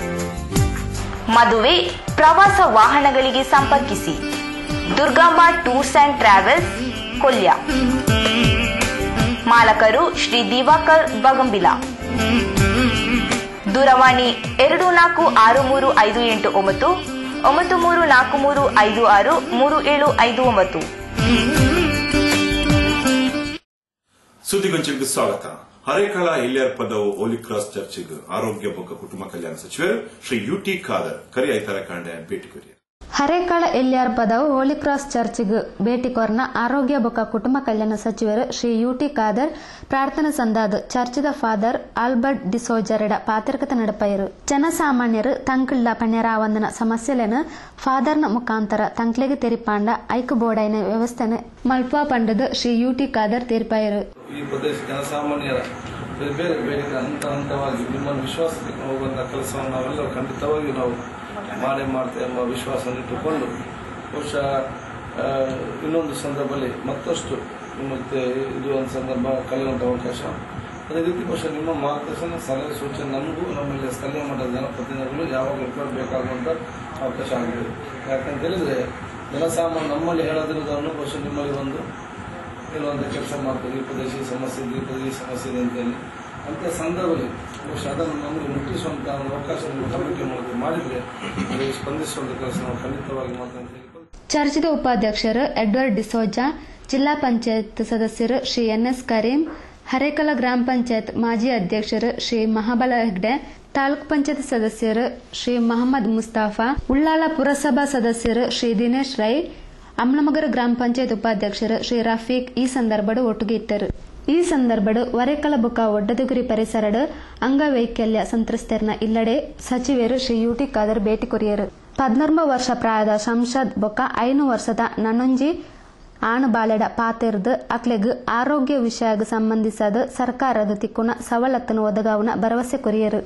J: ಮದುವೆ ಪ್ರವಾಸ ವಾಹನಗಳಿಗೆ ಸಂಪರ್ಕಿಸಿ Durgamba tours and travels Kolya ಮಾಲಕರು ಶ್ರೀ ದಿವಾಕರ್ ಬಗಂಬಿಲ ದೂರವಾಣಿ ಎರಡು ನಾಲ್ಕು ಆರು ಮೂರು ಐದು ಎಂಟು ಒಂಬತ್ತು ಒಂಬತ್ತು ಮೂರು ನಾಲ್ಕು ಮೂರು ಐದು ಆರು ಮೂರು ಏಳು ಐದು ಒಂಬತ್ತು
C: ಸುದ್ದಿಗೊಂಚಲಿಗೆ ಸ್ವಾಗತ ಹರೇಕಳ ಹಿರಿಯರ್ ಪದವು ಹೋಲಿ ಕ್ರಾಸ್ ಚರ್ಚ್ಗೆ ಆರೋಗ್ಯ ಬೊಕ್ಕ ಕುಟುಂಬ ಕಲ್ಯಾಣ ಸಚಿವರು ಶ್ರೀ ಯು ಟಿ ಖಾದರ್ ಕರಿ ಐತರ ಕಾಂಡೆ ಭೇಟಿ ಕೊರಿಯ
K: ಹರೇಕಾಳ ಎಲ್ಯಾರ್ ಪದವು ಹೋಲಿ ಕ್ರಾಸ್ ಚರ್ಚ್ಗೆ ಭೇಟಿ ಕೊರ್ನ ಆರೋಗ್ಯ ಬೊಕ್ಕ ಕುಟುಂಬ ಕಲ್ಯಾಣ ಸಚಿವರು ಶ್ರೀ ಯು ಟಿ ಖಾದರ್ ಪ್ರಾರ್ಥನಾ ಸಂದಾದ ಚರ್ಚ್ದ ಫಾದರ್ ಆಲ್ಬರ್ಟ್ ಡಿಸೋಜರಡ ಪಾತ್ರಕತೆ ನಡಪಯರು ಜನಸಾಮಾನ್ಯರು ತಂಕಳ್ಳ ಪಣ್ಯರಾವಂದನ ಸಮಸ್ಯೆలను ಫಾದರ್ನ ಮುಖಾಂತರ ತಂಕ್ಲೆಗೆ ತೆರಿಪಾಂಡ ಐಕು ಬೋಡೈನ ವ್ಯವಸ್ಥೆನ ಮಲ್ಪ ಪಂಡದ ಶ್ರೀ ಯು ಟಿ ಖಾದರ್ ತೆರಿಪಾಯರು
G: ಈ ಪ್ರದೇಶ ಜನಸಾಮಾನ್ಯರ ಬೇರೆ ಬೇರೆ ಬೇಡಿಕೆ ಹಂತ ಹಂತವಾಗಿ ನಿಮ್ಮನ್ನು ವಿಶ್ವಾಸಕ್ಕೆ ಹೋಗುವಂತಹ ಕೆಲಸವನ್ನು ನಾವೆಲ್ಲರೂ ಖಂಡಿತವಾಗಿಯೂ ನಾವು ಮಾಡೇ ಮಾಡ್ತೇವೆ ಎಂಬ ವಿಶ್ವಾಸವನ್ನು ಇಟ್ಟುಕೊಂಡು ಬಹುಶಃ ಆ, ಇನ್ನೊಂದು ಸಂದರ್ಭದಲ್ಲಿ ಮತ್ತಷ್ಟು ಮತ್ತೆ ಇದು ಒಂದು ಸಂದರ್ಭ ಕಲಿಯುವಂಥ ಅವಕಾಶ ಅದೇ ರೀತಿ ಬಹುಶಃ ನಿಮ್ಮ ಮಾರ್ಗದರ್ಶನ ಸಲಹೆ ಸೂಚನೆ ನಮಗೂ ನಮ್ಮಲ್ಲಿ ಸ್ಥಳೀಯ ಮಟ್ಟದ ಜನಪ್ರತಿನಿಧಿಗಳು ಯಾವಾಗ ಉಪಯೋಗಬೇಕಾಗುವಂಥ ಅವಕಾಶ ಆಗಿದೆ ಯಾಕಂತ ಹೇಳಿದ್ರೆ ಜನಸಾಮಾನ್ಯ ನಮ್ಮಲ್ಲಿ ಹೇಳದಿರೋದನ್ನು ಬಹುಶಃ ನಿಮ್ಮಲ್ಲಿ ಒಂದು ಕೆಲವೊಂದು ಕೆಲಸ ಮಾಡ್ತಾರೆ ಈ ಪ್ರದೇಶ ಈ ಸಮಸ್ಯೆ ಇದೆ ಈ ಪ್ರದೇಶ ಈ ಸಮಸ್ಯೆ ಇದೆ ಅಂತೇಳಿ ಅಂತ ಸಂದರ್ಭದಲ್ಲಿ ಬಹುಶಃ ಅದನ್ನು ನಮಗೆ ಮುಟ್ಟಿಸುವಂತಹ ಒಂದು ಅವಕಾಶ ನೀವು ತರಬೇತಿ ಮೂಲಕ ಮಾಡಿದ್ರೆ ಅದು ಸ್ಪಂದಿಸುವಂತ ಕೆಲಸ ನಾವು ಖಂಡಿತವಾಗಿ ಮಾಡ್ತೇವೆ ಅಂತ ಹೇಳಿ
K: ಚರ್ಚ್ದ ಉಪಾಧ್ಯಕ್ಷರು ಎಡ್ವರ್ಡ್ ಡಿಸೋಜಾ ಜಿಲ್ಲಾ ಪಂಚಾಯತ್ ಸದಸ್ಯರು ಶ್ರೀ ಎನ್ ಎಸ್ ಕರೀಂ ಹರೇಕಲ ಗ್ರಾಮ ಪಂಚಾಯತ್ ಮಾಜಿ ಅಧ್ಯಕ್ಷರು ಶ್ರೀ ಮಹಾಬಲ ಹೆಗ್ಡೆ ತಾಲೂಕ್ ಪಂಚಾಯತ್ ಸದಸ್ಯರು ಶ್ರೀ ಮಹಮ್ಮದ್ ಮುಸ್ತಾಫಾ ಉಳ್ಳಾಲ ಪುರಸಭಾ ಸದಸ್ಯರು ಶ್ರೀ ದಿನೇಶ್ ರೈ ಅಮ್ಲಮಗರ ಗ್ರಾಮ ಪಂಚಾಯತ್ ಉಪಾಧ್ಯಕ್ಷರು ಶ್ರೀ ರಫೀಕ್ ಈ ಸಂದರ್ಭಡು ಒಟ್ಟಿಗೆ ಇಟ್ಟರು ಈ ಸಂದರ್ಭಡು ವರೆಕಲ ಬುಕ ಒಡ್ಡದುಗುರಿ ಪರಿಸರಡು ಅಂಗವೈಕಲ್ಯ ಸಂತ್ರಸ್ತರನ ಇಲ್ಲಡೆ ಸಚಿವರು ಶ್ರೀ ಯುಟಿ ಖಾದರ್ ಭೇಟಿ ಕೊರಿಯರು ಪದ್ನೊಂಬ ವರ್ಷ ಪ್ರಾಯದ ಶಂಷದ್ ಬೊಕ್ಕ ಐನು ವರ್ಷದ ನನ್ನೊಂಜಿ ಆಣು ಬಾಲೆಡ ಪಾತೆರ್ದು ಅಕ್ಲೆಗ್ ಆರೋಗ್ಯ ವಿಷಯಗ್ ಸಂಬಂಧಿಸದ ಸರ್ಕಾರದ ತಿಕ್ಕುನ ಸವಲತ್ತನ್ನು ಒದಗಾವನ ಭರವಸೆ ಕೊರಿಯರು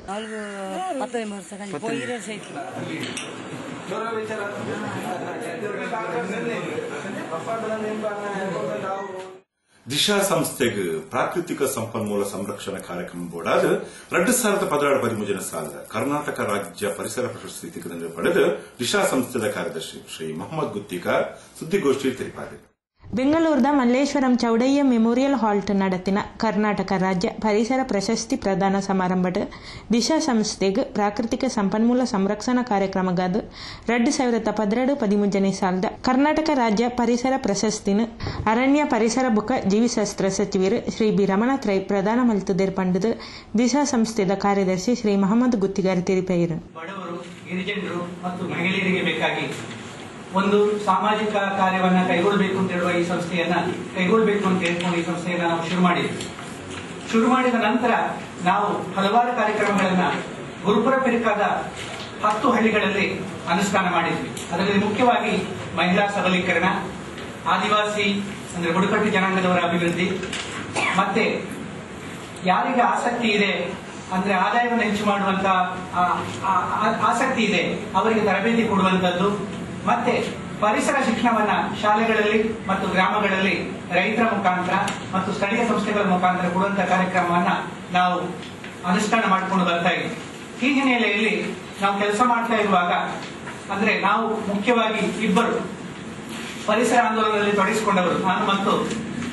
C: ದಿಶಾ ಸಂಸ್ಥೆಗೆ ಪ್ರಾಕೃತಿಕ ಸಂಪನ್ಮೂಲ ಸಂರಕ್ಷಣಾ ಕಾರ್ಯಕ್ರಮ ಬೋರ್ಡಾದ ಎರಡು ಸಾವಿರದ ಪದಿನಾರು ಪದಿಮೂಜನ ಸಾಲದ ಕರ್ನಾಟಕ ರಾಜ್ಯ ಪರಿಸರ ಪ್ರಶಸ್ತಿ ತಿಕ್ಕದಂದು ಪಡೆದ ದಿಶಾ ಸಂಸ್ಥೆದ ಕಾರ್ಯದರ್ಶಿ ಶ್ರೀ ಮೊಹಮ್ಮದ್ ಗುತ್ತಿಕಾರ್ ಸುದ್ದಿಗೋಷ್ಠಿ ತಿಳಿಪಾಡಿದರು
L: ಬೆಂಗಳೂರಿನ ಮಲ್ಲೇಶ್ವರಂ ಚೌಡಯ್ಯ ಮೆಮೋರಿಯಲ್ ಹಾಲ್ಟ್ ನಡತಿನ ಕರ್ನಾಟಕ ರಾಜ್ಯ ಪರಿಸರ ಪ್ರಶಸ್ತಿ ಪ್ರದಾನ ಸಮಾರಂಭದ ದಿಶಾ ಸಂಸ್ಥೆಗೆ ಪ್ರಾಕೃತಿಕ ಸಂಪನ್ಮೂಲ ಸಂರಕ್ಷಣಾ ಕಾರ್ಯಕ್ರಮಗಾದ ಎರಡು ಸಾವಿರದ ಪದಿನೆರಡು ಪದಿಮೂಜನೇ ಸಾಲದ ಕರ್ನಾಟಕ ರಾಜ್ಯ ಪರಿಸರ ಪ್ರಶಸ್ತಿನ ಅರಣ್ಯ ಪರಿಸರ ಬುಕ ಜೀವಿಶಾಸ್ತ್ರ ಸಚಿವರು ಶ್ರೀ ಬಿ ರಮಣಾಥ್ ರೈ ಪ್ರದಾನ ಮಲ್ತದೇರ್ ಪಂಡದ ದಿಶಾ ಸಂಸ್ಥೆದ ಕಾರ್ಯದರ್ಶಿ ಶ್ರೀ ಮಹಮ್ಮದ್ ಗುತ್ತಿಗಾರ್ ತಿಳಿಪೇರು
A: ಬಡವರು ಗಿರಿಜನರು ಮತ್ತು ಮಹಿಳೆಯರಿಗೆ ಬೇಕಾಗಿ ಒಂದು ಸಾಮಾಜಿಕ ಕಾರ್ಯವನ್ನ ಕೈಗೊಳ್ಳಬೇಕು ಅಂತ ಹೇಳುವ ಈ ಸಂಸ್ಥೆಯನ್ನ ಕೈಗೊಳ್ಳಬೇಕು ಅಂತ ಹೇಳ್ಕೊಂಡು ಈ ಸಂಸ್ಥೆಯನ್ನ ನಾವು ಶುರು ಮಾಡಿದ್ವಿ ಶುರು ಮಾಡಿದ ನಂತರ ನಾವು ಹಲವಾರು ಕಾರ್ಯಕ್ರಮಗಳನ್ನ ಗುರುಪುರ ಪಿರಿಕಾದ ಹತ್ತು ಹಳ್ಳಿಗಳಲ್ಲಿ ಅನುಷ್ಠಾನ ಮಾಡಿದ್ವಿ ಅದರಲ್ಲಿ ಮುಖ್ಯವಾಗಿ ಮಹಿಳಾ ಸಬಲೀಕರಣ ಆದಿವಾಸಿ ಅಂದ್ರೆ ಬುಡಕಟ್ಟು ಜನಾಂಗದವರ ಅಭಿವೃದ್ಧಿ ಮತ್ತೆ ಯಾರಿಗೆ ಆಸಕ್ತಿ ಇದೆ ಅಂದ್ರೆ ಆದಾಯವನ್ನು ಹೆಚ್ಚು ಮಾಡುವಂತ ಆ, ಆ, ಆ- ಆಸಕ್ತಿ ಇದೆ ಅವರಿಗೆ ತರಬೇತಿ ಕೊಡುವಂತದ್ದು ಮತ್ತೆ ಪರಿಸರ ಶಿಕ್ಷಣವನ್ನ ಶಾಲೆಗಳಲ್ಲಿ ಮತ್ತು ಗ್ರಾಮಗಳಲ್ಲಿ ರೈತರ ಮುಖಾಂತರ ಮತ್ತು ಸ್ಥಳೀಯ ಸಂಸ್ಥೆಗಳ ಮುಖಾಂತರ ಕೊಡುವಂತ ಕಾರ್ಯಕ್ರಮವನ್ನ ನಾವು ಅನುಷ್ಠಾನ ಮಾಡಿಕೊಂಡು ಬರ್ತಾ ಇದ್ದೀವಿ ಈ ಹಿನ್ನೆಲೆಯಲ್ಲಿ ನಾವು ಕೆಲಸ ಮಾಡ್ತಾ ಇರುವಾಗ ಅಂದ್ರೆ ನಾವು ಮುಖ್ಯವಾಗಿ ಇಬ್ಬರು ಪರಿಸರ ಆಂದೋಲನದಲ್ಲಿ ತೊಡಗಿಸಿಕೊಂಡವರು ನಾನು ಮತ್ತು ಆ,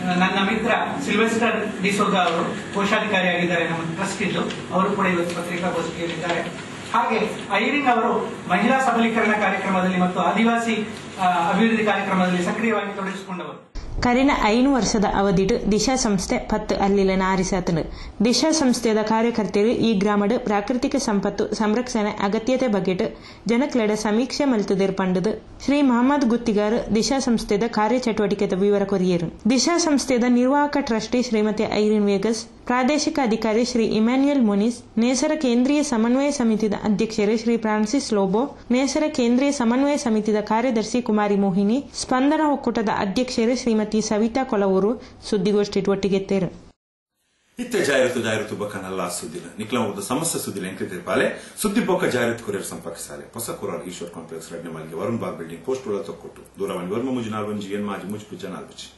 A: ನನ್ನ ಮಿತ್ರ ಸಿಲ್ವೆಸ್ಟರ್ ಡಿಸೋಜಾ ಅವರು ಕೋಶಾಧಿಕಾರಿಯಾಗಿದ್ದಾರೆ ನಮ್ಮ ಟ್ರಸ್ಟ್ ಇದ್ದು ಅವರು ಕೂಡ ಇವತ್ತು ಪತ್ರಿಕಾಗೋಷ್ಠಿಯಲ್ಲಿದ್ದಾರೆ ಹಾಗೆ ಐರಿನ್ ಅವರು ಮಹಿಳಾ ಸಬಲೀಕರಣ ಕಾರ್ಯಕ್ರಮದಲ್ಲಿ ಮತ್ತು ಆದಿವಾಸಿ ಆ, ಅಭಿವೃದ್ಧಿ ಕಾರ್ಯಕ್ರಮದಲ್ಲಿ ಸಕ್ರಿಯವಾಗಿ ತೊಡಗಿಸಿಕೊಂಡವರು
L: ಕರಿನ ಐನು ವರ್ಷದ ಅವಧಿಡು ದಿಶಾ ಸಂಸ್ಥೆ ಪತ್ತು ಅಲ್ಲಿನ ಆರಿಸಾತನು ದಿಶಾ ಸಂಸ್ಥೆಯ ಕಾರ್ಯಕರ್ತರು ಈ ಗ್ರಾಮಡ್ ಪ್ರಾಕೃತಿಕ ಸಂಪತ್ತು ಸಂರಕ್ಷಣೆ ಅಗತ್ಯತೆ ಬಗೆಟ್ ಜನಕ್ಲೆಡ ಸಮೀಕ್ಷೆ ಮಲ್ತುದಿರ್ ಪಂಡದು ಶ್ರೀ ಮಹಮ್ಮದ್ ಗುತ್ತಿಗಾರ್ ದಿಶಾ ಸಂಸ್ಥೆದ ಕಾರ್ಯಚಟುವಟಿಕೆದ ವಿವರ ಕೊರಿಯರು ದಿಶಾ ಸಂಸ್ಥೆದ ನಿರ್ವಾಹಕ ಟ್ರಸ್ಟಿ ಶ್ರೀಮತಿ ಐರಿನ್ ವೇಗಸ್ ಪ್ರಾದೇಶಿಕ ಅಧಿಕಾರಿ ಶ್ರೀ ಇಮ್ಯಾನ್ಯುಯಲ್ ಮುನಿಸ್ ನೇಸರ ಕೇಂದ್ರೀಯ ಸಮನ್ವಯ ಸಮಿತಿದ ಅಧ್ಯಕ್ಷರು ಶ್ರೀ ಫ್ರಾನ್ಸಿಸ್ ಲೋಬೋ ನೇಸರ ಕೇಂದ್ರೀಯ ಸಮನ್ವಯ ಸಮಿತಿದ ಕಾರ್ಯದರ್ಶಿ ಕುಮಾರಿ ಮೋಹಿನಿ ಸ್ಪಂದನ ಒಕ್ಕೂಟದ ಅಧ್ಯಕ್ಷರು ಶ್ರೀಮತಿ ಸವಿತಾ ಕೊಲವೂರು ಸುದ್ದಿಗೋಷ್ಠಿ ಒಟ್ಟಿಗೆತ್ತೇರು
C: ಇತ್ತೆ ಜಾಹೀರಾತು ಜಾಹೀರಾತು ಬೊಕ್ಕ ನಲ್ಲ ಸುದ್ದಿಲ ನಿಕ್ಲ ಒಂದು ಸಮಸ್ಯೆ ಸುದ್ದಿಲ ಎಂಕ್ಲಿತೆ ಪಾಲೆ ಸುದ್ದಿ ಬೊಕ್ಕ ಜಾಹೀರಾತು ಕೊರಿಯರ್ ಸಂಪರ್ಕಿಸಾಲೆ ಹೊಸ ಕುರಾರ್ ಈಶ್ವರ್ ಕಾಂಪ್ಲೆಕ್ಸ್ ರಡ್ನೆ ಮಲ್ಗೆ ವರುಣ್ ಬಾರ್ ಬಿಲ್ಡಿಂಗ್ ಪೋಸ್ಟ್ ಒಳ ತೊಕ್ಕೊಟ್ಟು ದೂರವಾಣಿ ವರ್ಮ ಮುಜಿ ನಾಲ್ವಂಜಿ ಎನ್ ಮಾಜಿ ಮುಜಿ ಪುಜ್ಜ ನಾಲ್ವಜಿ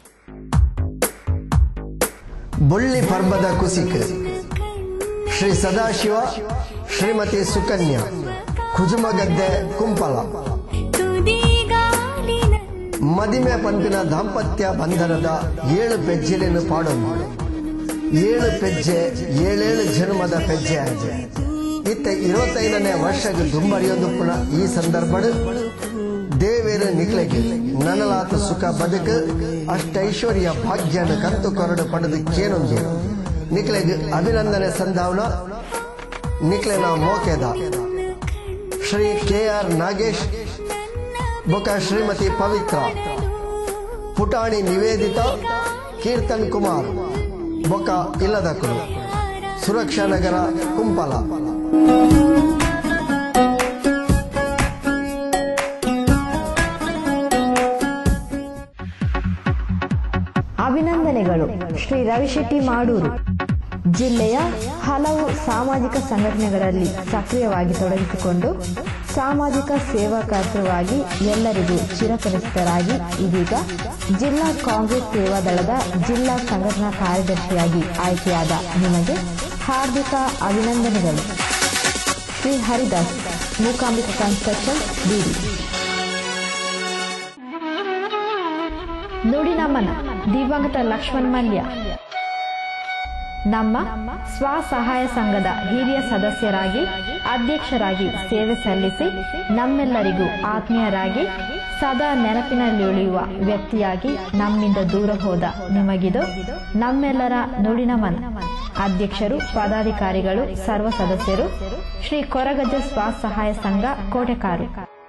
I: ಬುಳ್ಳಿ ಪರ್ಬದ ಕುಸಿಕ್ ಶ್ರೀ ಸದಾಶಿವ ಶ್ರೀಮತಿ ಸುಕನ್ಯಾ ಕುಜುಮಗದ್ದೆ ಕುಂಪಲ ಮದಿಮೆ ಪಂಪಿನ ದಾಂಪತ್ಯ ಬಂಧನದ ಏಳು ಪೆಜ್ಜಿಲಿನ ಪಾಡೊಂದು ಏಳು ಪೆಜ್ಜೆ ಏಳೇಳು ಜನ್ಮದ ಪೆಜ್ಜೆ ಆಗಿದೆ ಇತ್ತ ಇರುವತ್ತೈದನೇ ವರ್ಷಕ್ಕೆ ದುಂಬರಿಯೊಂದು ಪುನಃ ಈ ಸಂದರ್ಭಡ್ ದೇವೇರ ನಿಕ್ಲೆಗೆ ನನಲಾತ ಸುಖ ಬದುಕು ಅಷ್ಟೈಶ್ವರ್ಯ ಭಾಗ್ಯನ ಕಂತು ಕೊರಡು ಪಡೆದು ಕೇನೊಂದು ನಿಕ್ಲೆಗೆ ಅಭಿನಂದನೆ ಸಂಧಾವನ ನಿಕ್ಲೆನ ಮೋಕೆದ ಶ್ರೀ ಕೆ ಆರ್ ನಾಗೇಶ್ ಬೊಕ ಶ್ರೀಮತಿ ಪವಿತ್ರ ಪುಟಾಣಿ ನಿವೇದಿತ ಕೀರ್ತನ್ ಕುಮಾರ್ ಬೊಕ ಇಲ್ಲದಕ್ಕಳು ಸುರಕ್ಷಾ ನಗರ ಕುಂಪಲ
D: ಅಭಿನಂದನೆಗಳು ಶ್ರೀ ರವಿಶೆಟ್ಟಿ ಮಾಡೂರು ಜಿಲ್ಲೆಯ ಹಲವು ಸಾಮಾಜಿಕ ಸಂಘಟನೆಗಳಲ್ಲಿ ಸಕ್ರಿಯವಾಗಿ ತೊಡಗಿಸಿಕೊಂಡು ಸಾಮಾಜಿಕ ಸೇವಾಕರ್ತೃವಾಗಿ ಎಲ್ಲರಿಗೂ ಚಿರಪರಿಚಿತರಾಗಿ ಇದೀಗ ಜಿಲ್ಲಾ ಕಾಂಗ್ರೆಸ್ ಸೇವಾದಳದ ಜಿಲ್ಲಾ ಸಂಘಟನಾ ಕಾರ್ಯದರ್ಶಿಯಾಗಿ ಆಯ್ಕೆಯಾದ ನಿಮಗೆ ಹಾರ್ದಿಕ ಅಭಿನಂದನೆಗಳು ಶ್ರೀ ಹರಿದಾಸ್ ಮೂಕಾಂಬಿಕಾ ಕನ್ಸ್ಟ್ರಕ್ಷನ್ ಬೀಡಿ ನುಡಿ ನಮನ ದಿವಂಗತ ಲಕ್ಷ್ಮಣ್ ಮಲ್ಯ ನಮ್ಮ ಸ್ವಸಹಾಯ ಸಂಘದ ಹಿರಿಯ ಸದಸ್ಯರಾಗಿ ಅಧ್ಯಕ್ಷರಾಗಿ ಸೇವೆ ಸಲ್ಲಿಸಿ ನಮ್ಮೆಲ್ಲರಿಗೂ ಆತ್ಮೀಯರಾಗಿ ಸದಾ ನೆನಪಿನಲ್ಲಿ ಉಳಿಯುವ ವ್ಯಕ್ತಿಯಾಗಿ ನಮ್ಮಿಂದ ದೂರ ಹೋದ ನಿಮಗಿದು ನಮ್ಮೆಲ್ಲರ ನುಡಿನ ಮನ ಅಧ್ಯಕ್ಷರು ಪದಾಧಿಕಾರಿಗಳು ಸರ್ವ ಸದಸ್ಯರು ಶ್ರೀ ಕೊರಗಜ್ಜ ಸ್ವಸಹಾಯ ಸಂಘ Kotekaru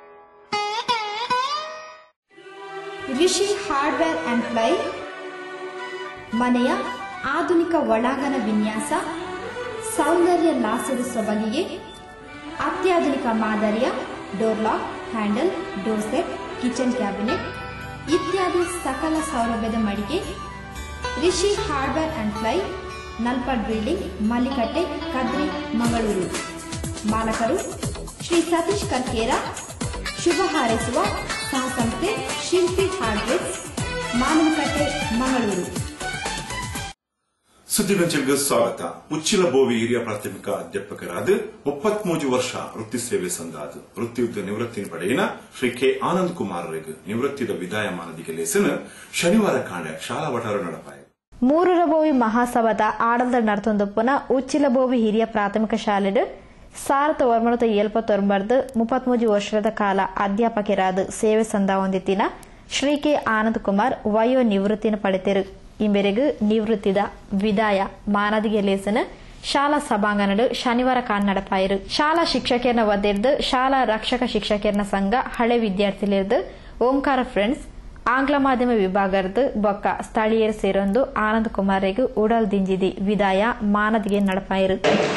M: Rishi hardware and ply ಮನೆಯ ಆಧುನಿಕ ಒಳಾಂಗಣ ವಿನ್ಯಾಸ ಸೌಂದರ್ಯ ಲಾಸದ ಸೊಬಗಿಗೆ ಅತ್ಯಾಧುನಿಕ ಮಾದರಿಯ door lock handle door set kitchen cabinet ಇತ್ಯಾದಿ ಸಕಲ ಸೌಲಭ್ಯದ ಮಳಿಗೆ Rishi hardware and ply Nalpad building Mallikatte Kadri Mangaluru ಮಾಲಕರು ಶ್ರೀ ಸತೀಶ್ ಕರ್ಕೇರ ಶುಭ ಹಾರೈಸುವ ಸಹಸಂಸ್ಥೆ ಶಿಲ್ಪಿ ಹಾರ್ಡ್ವೇರ್ಸ್ ಮಾನವಕಟ್ಟೆ ಮಂಗಳೂರು
C: ಸುದ್ದಿಗಂಚೆಗೆ ಸ್ವಾಗತ ಉಚ್ಚಿಲ ಬೋವಿ ಹಿರಿಯ ಪ್ರಾಥಮಿಕ ಅಧ್ಯಾಪಕರಾದ ಮುಪ್ಪತ್ಮೂಜು ವರ್ಷ ವೃತ್ತಿ ಸೇವೆ ಸಂದಾದ ವೃತ್ತಿಯುದ್ದ ನಿವೃತ್ತಿ ಪಡೆಯಿನ ಶ್ರೀ ಕೆ ಆನಂದ್ ಕುಮಾರರಿಗೆ ನಿವೃತ್ತಿದ ವಿದಾಯಮಾನದಿಗೆ ಲೇಸನ ಶನಿವಾರ ಕಾಂಡ ಶಾಲಾ ವಟಾರ ನಡಪಾಯ
D: ಮೂರರಬೋವಿ ಮಹಾಸಭಾದ ಆಡಳಿತ ನಡತೊಂದೊಪ್ಪನ ಉಚ್ಚಿಲಬೋವಿ ಹಿರಿಯ ಪ್ರಾಥಮಿಕ ಶಾಲೆಡ್ ಸಾವಿರದ ಒಂಬೈನೂರ ಎಲ್ಪತ್ತೊಂಬರ್ದು ಮುಪ್ಪತ್ಮೂಜು ವರ್ಷದ ಕಾಲ ಅಧ್ಯಾಪಕರಾದ ಸೇವೆ ಸಂದ ಹೊಂದಿತ್ತಿನ ಶ್ರೀ ಕೆ ಆನಂದ್ ಕುಮಾರ್ ವಯೋ ನಿವೃತ್ತಿನ ಪಡೆತಿರು ಇಂಬೆರೆಗು ನಿವೃತ್ತಿದ ವಿದಾಯ ಮಾನದಿಗೆ ಲೇಸನ ಶಾಲಾ ಸಭಾಂಗಣಡು ಶನಿವಾರ ಕಾನ್ ನಡಪಾಯಿರು ಶಾಲಾ ಶಿಕ್ಷಕರನ್ನ ಒದ್ದಿರ್ದು ಶಾಲಾ ರಕ್ಷಕ ಶಿಕ್ಷಕರನ ಸಂಘ ಹಳೆ ವಿದ್ಯಾರ್ಥಿಲಿರ್ದು ಓಂಕಾರ ಫ್ರೆಂಡ್ಸ್ ಆಂಗ್ಲ ಮಾಧ್ಯಮ ವಿಭಾಗರ್ದು ಬೊಕ್ಕ ಸ್ಥಳೀಯರು ಸೇರೊಂದು ಆನಂದ್ ಕುಮಾರಿಗೂ ಉಡಲ್ ದಿಂಜಿದಿ ವಿದಾಯ ಮಾನದಿಗೆ ನಡಪಾಯಿರು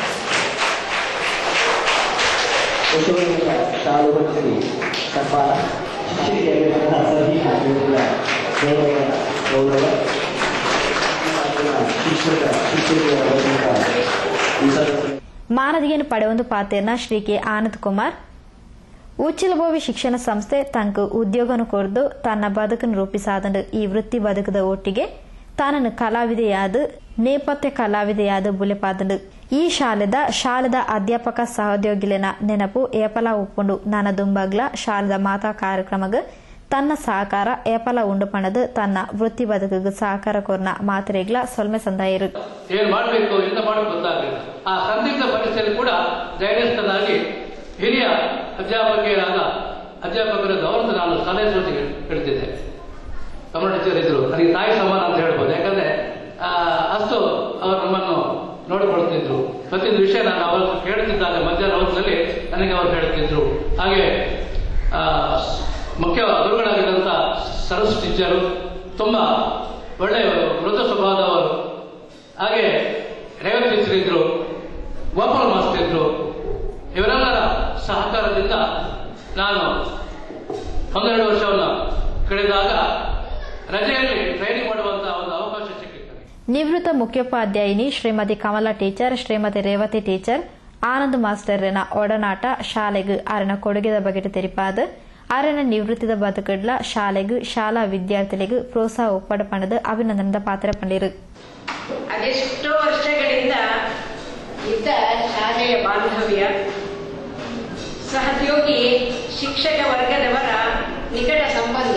D: ಮಾನದಿಗೆಯನ್ನು ಪಡೆಯೊಂದು ಪಾತೇರ್ನ ಶ್ರೀ ಕೆ ಆನಂದ್ ಕುಮಾರ್ ಉಚ್ಚಿಲಭೋವಿ ಶಿಕ್ಷಣ ಸಂಸ್ಥೆ ತಂಕು ಉದ್ಯೋಗನು ಕೊರ್ದು ತನ್ನ ಬದುಕನ್ನು ರೂಪಿಸಾದಂಡು ಈ ವೃತ್ತಿ ಬದುಕದ ಒಟ್ಟಿಗೆ ತಾನನ್ನು ಕಲಾವಿದೆಯಾದ ನೇಪಥ್ಯ ಕಲಾವಿದೆಯಾದ ಬುಲೆಪಾದಂಡು ಈ ಶಾಲೆದ ಶಾಲೆದ ಅಧ್ಯಾಪಕ ಸಹೋದ್ಯೋಗಿಲಿನ ನೆನಪು ಏಪಲ ಉಪ್ಪುಂಡು ನನ್ನ ದುಂಬಗ್ಲ ಶಾಲೆದ ಮಾತಾ ಕಾರ್ಯಕ್ರಮಗ ತನ್ನ ಸಹಕಾರ ಏಪಲ ಉಂಡು ಪಣದು ತನ್ನ ವೃತ್ತಿ ಬದುಕಿಗೆ ಸಹಕಾರ ಕೊರ್ನ ಮಾತ್ರೆಗ್ಲ ಸೊಲ್ಮೆ ಸಂದಾಯರು
N: ಏನ್ ಮಾಡಬೇಕು ಎಂತ ಮಾಡಬೇಕು ಗೊತ್ತಾಗಲಿಲ್ಲ ಆ ಸಂದಿಗ್ಧ ಪರಿಸ್ಥಿತಿಯಲ್ಲಿ ಕೂಡ ಧೈರ್ಯಸ್ಥನಾಗಿ ಹಿರಿಯ ಅಧ್ಯಾಪಕಿಯರಾದ ಅಧ್ಯಾಪಕರ ಗೌರವ ನಾನು ಸಲಹೆ ಸೂಚನೆ ಹೇಳ್ತಿದ್ದೆ ಕಮಲ ಟೀಚರ್ ಇದ್ರು ನನಗೆ ತಾಯಿ ಸಮಾನ ಅಂತ ಹೇಳ್ಬೋದು ಯಾಕಂದ್ರೆ ಆ, ಅಷ್ಟು ಅವರು ನಮ್ಮನ್ನು ನೋಡಿಕೊಳ್ತಿದ್ರು ಪ್ರತಿಯೊಂದು ವಿಷಯ ನಾನು ಅವರು ಹೇಳ್ತಿದ್ದಾಗ ಮಧ್ಯಾಹ್ನ ಹೊತ್ತಿನಲ್ಲಿ ನನಗೆ ಅವರು ಹೇಳ್ತಿದ್ರು ಹಾಗೆ ಆ, ಮುಖ್ಯ ಗುರುಗಳಾಗಿದ್ದಂಥ ಸರಸ್ ಟೀಚರು ತುಂಬಾ ಒಳ್ಳೆಯವರು ಮೃದು ಸ್ವಭಾವದವರು ಹಾಗೆ ರೇವತ್ ಟೀಚರ್ ಇದ್ರು ಗೋಪಾಲ್ ಮಾಸ್ಟರ್ ಇದ್ರು ಇವರೆಲ್ಲರ ಸಹಕಾರದಿಂದ ನಾನು ಒಂದೆರಡು ವರ್ಷವನ್ನು ಕಳೆದಾಗ ರಜೆಯಲ್ಲಿ ಟ್ರೈನಿಂಗ್ ಮಾಡುವಂತಹ ಒಂದು ಅವಕಾಶ ಸಿಕ್ಕಿತ್ತು
D: ನಿವೃತ್ತ ಮುಖ್ಯೋಪಾಧ್ಯಾಯಿನಿ ಶ್ರೀಮತಿ ಕಮಲಾ ಟೀಚರ್ ಶ್ರೀಮತಿ ರೇವತಿ ಟೀಚರ್ ಆನಂದ್ ಮಾಸ್ಟರ್ನ ಒಡನಾಟ ಶಾಲೆಗೆ ಅರನ ಕೊಡುಗೆದ ಬಗೆಟ್ ತೆರಿಪಾದ ಅರನ ನಿವೃತ್ತಿದ ಬದುಕಡ್ಲ ಶಾಲೆಗೂ ಶಾಲಾ ವಿದ್ಯಾರ್ಥಿಗಳಿಗೂ ಪ್ರೋತ್ಸಾಹ ಒಪ್ಪಡ ಪಣದ ಅಭಿನಂದನದ ಪಾತ್ರ ಪಂಡಿರು
O: ಅದೆಷ್ಟೋ ವರ್ಷಗಳಿಂದ ಇದ್ದ ಶಾಲೆಯ ಬಾಂಧವ್ಯ ಸಹೋದ್ಯೋಗಿ ಶಿಕ್ಷಕ ವರ್ಗದವರ ನಿಕಟ ಸಂಬಂಧ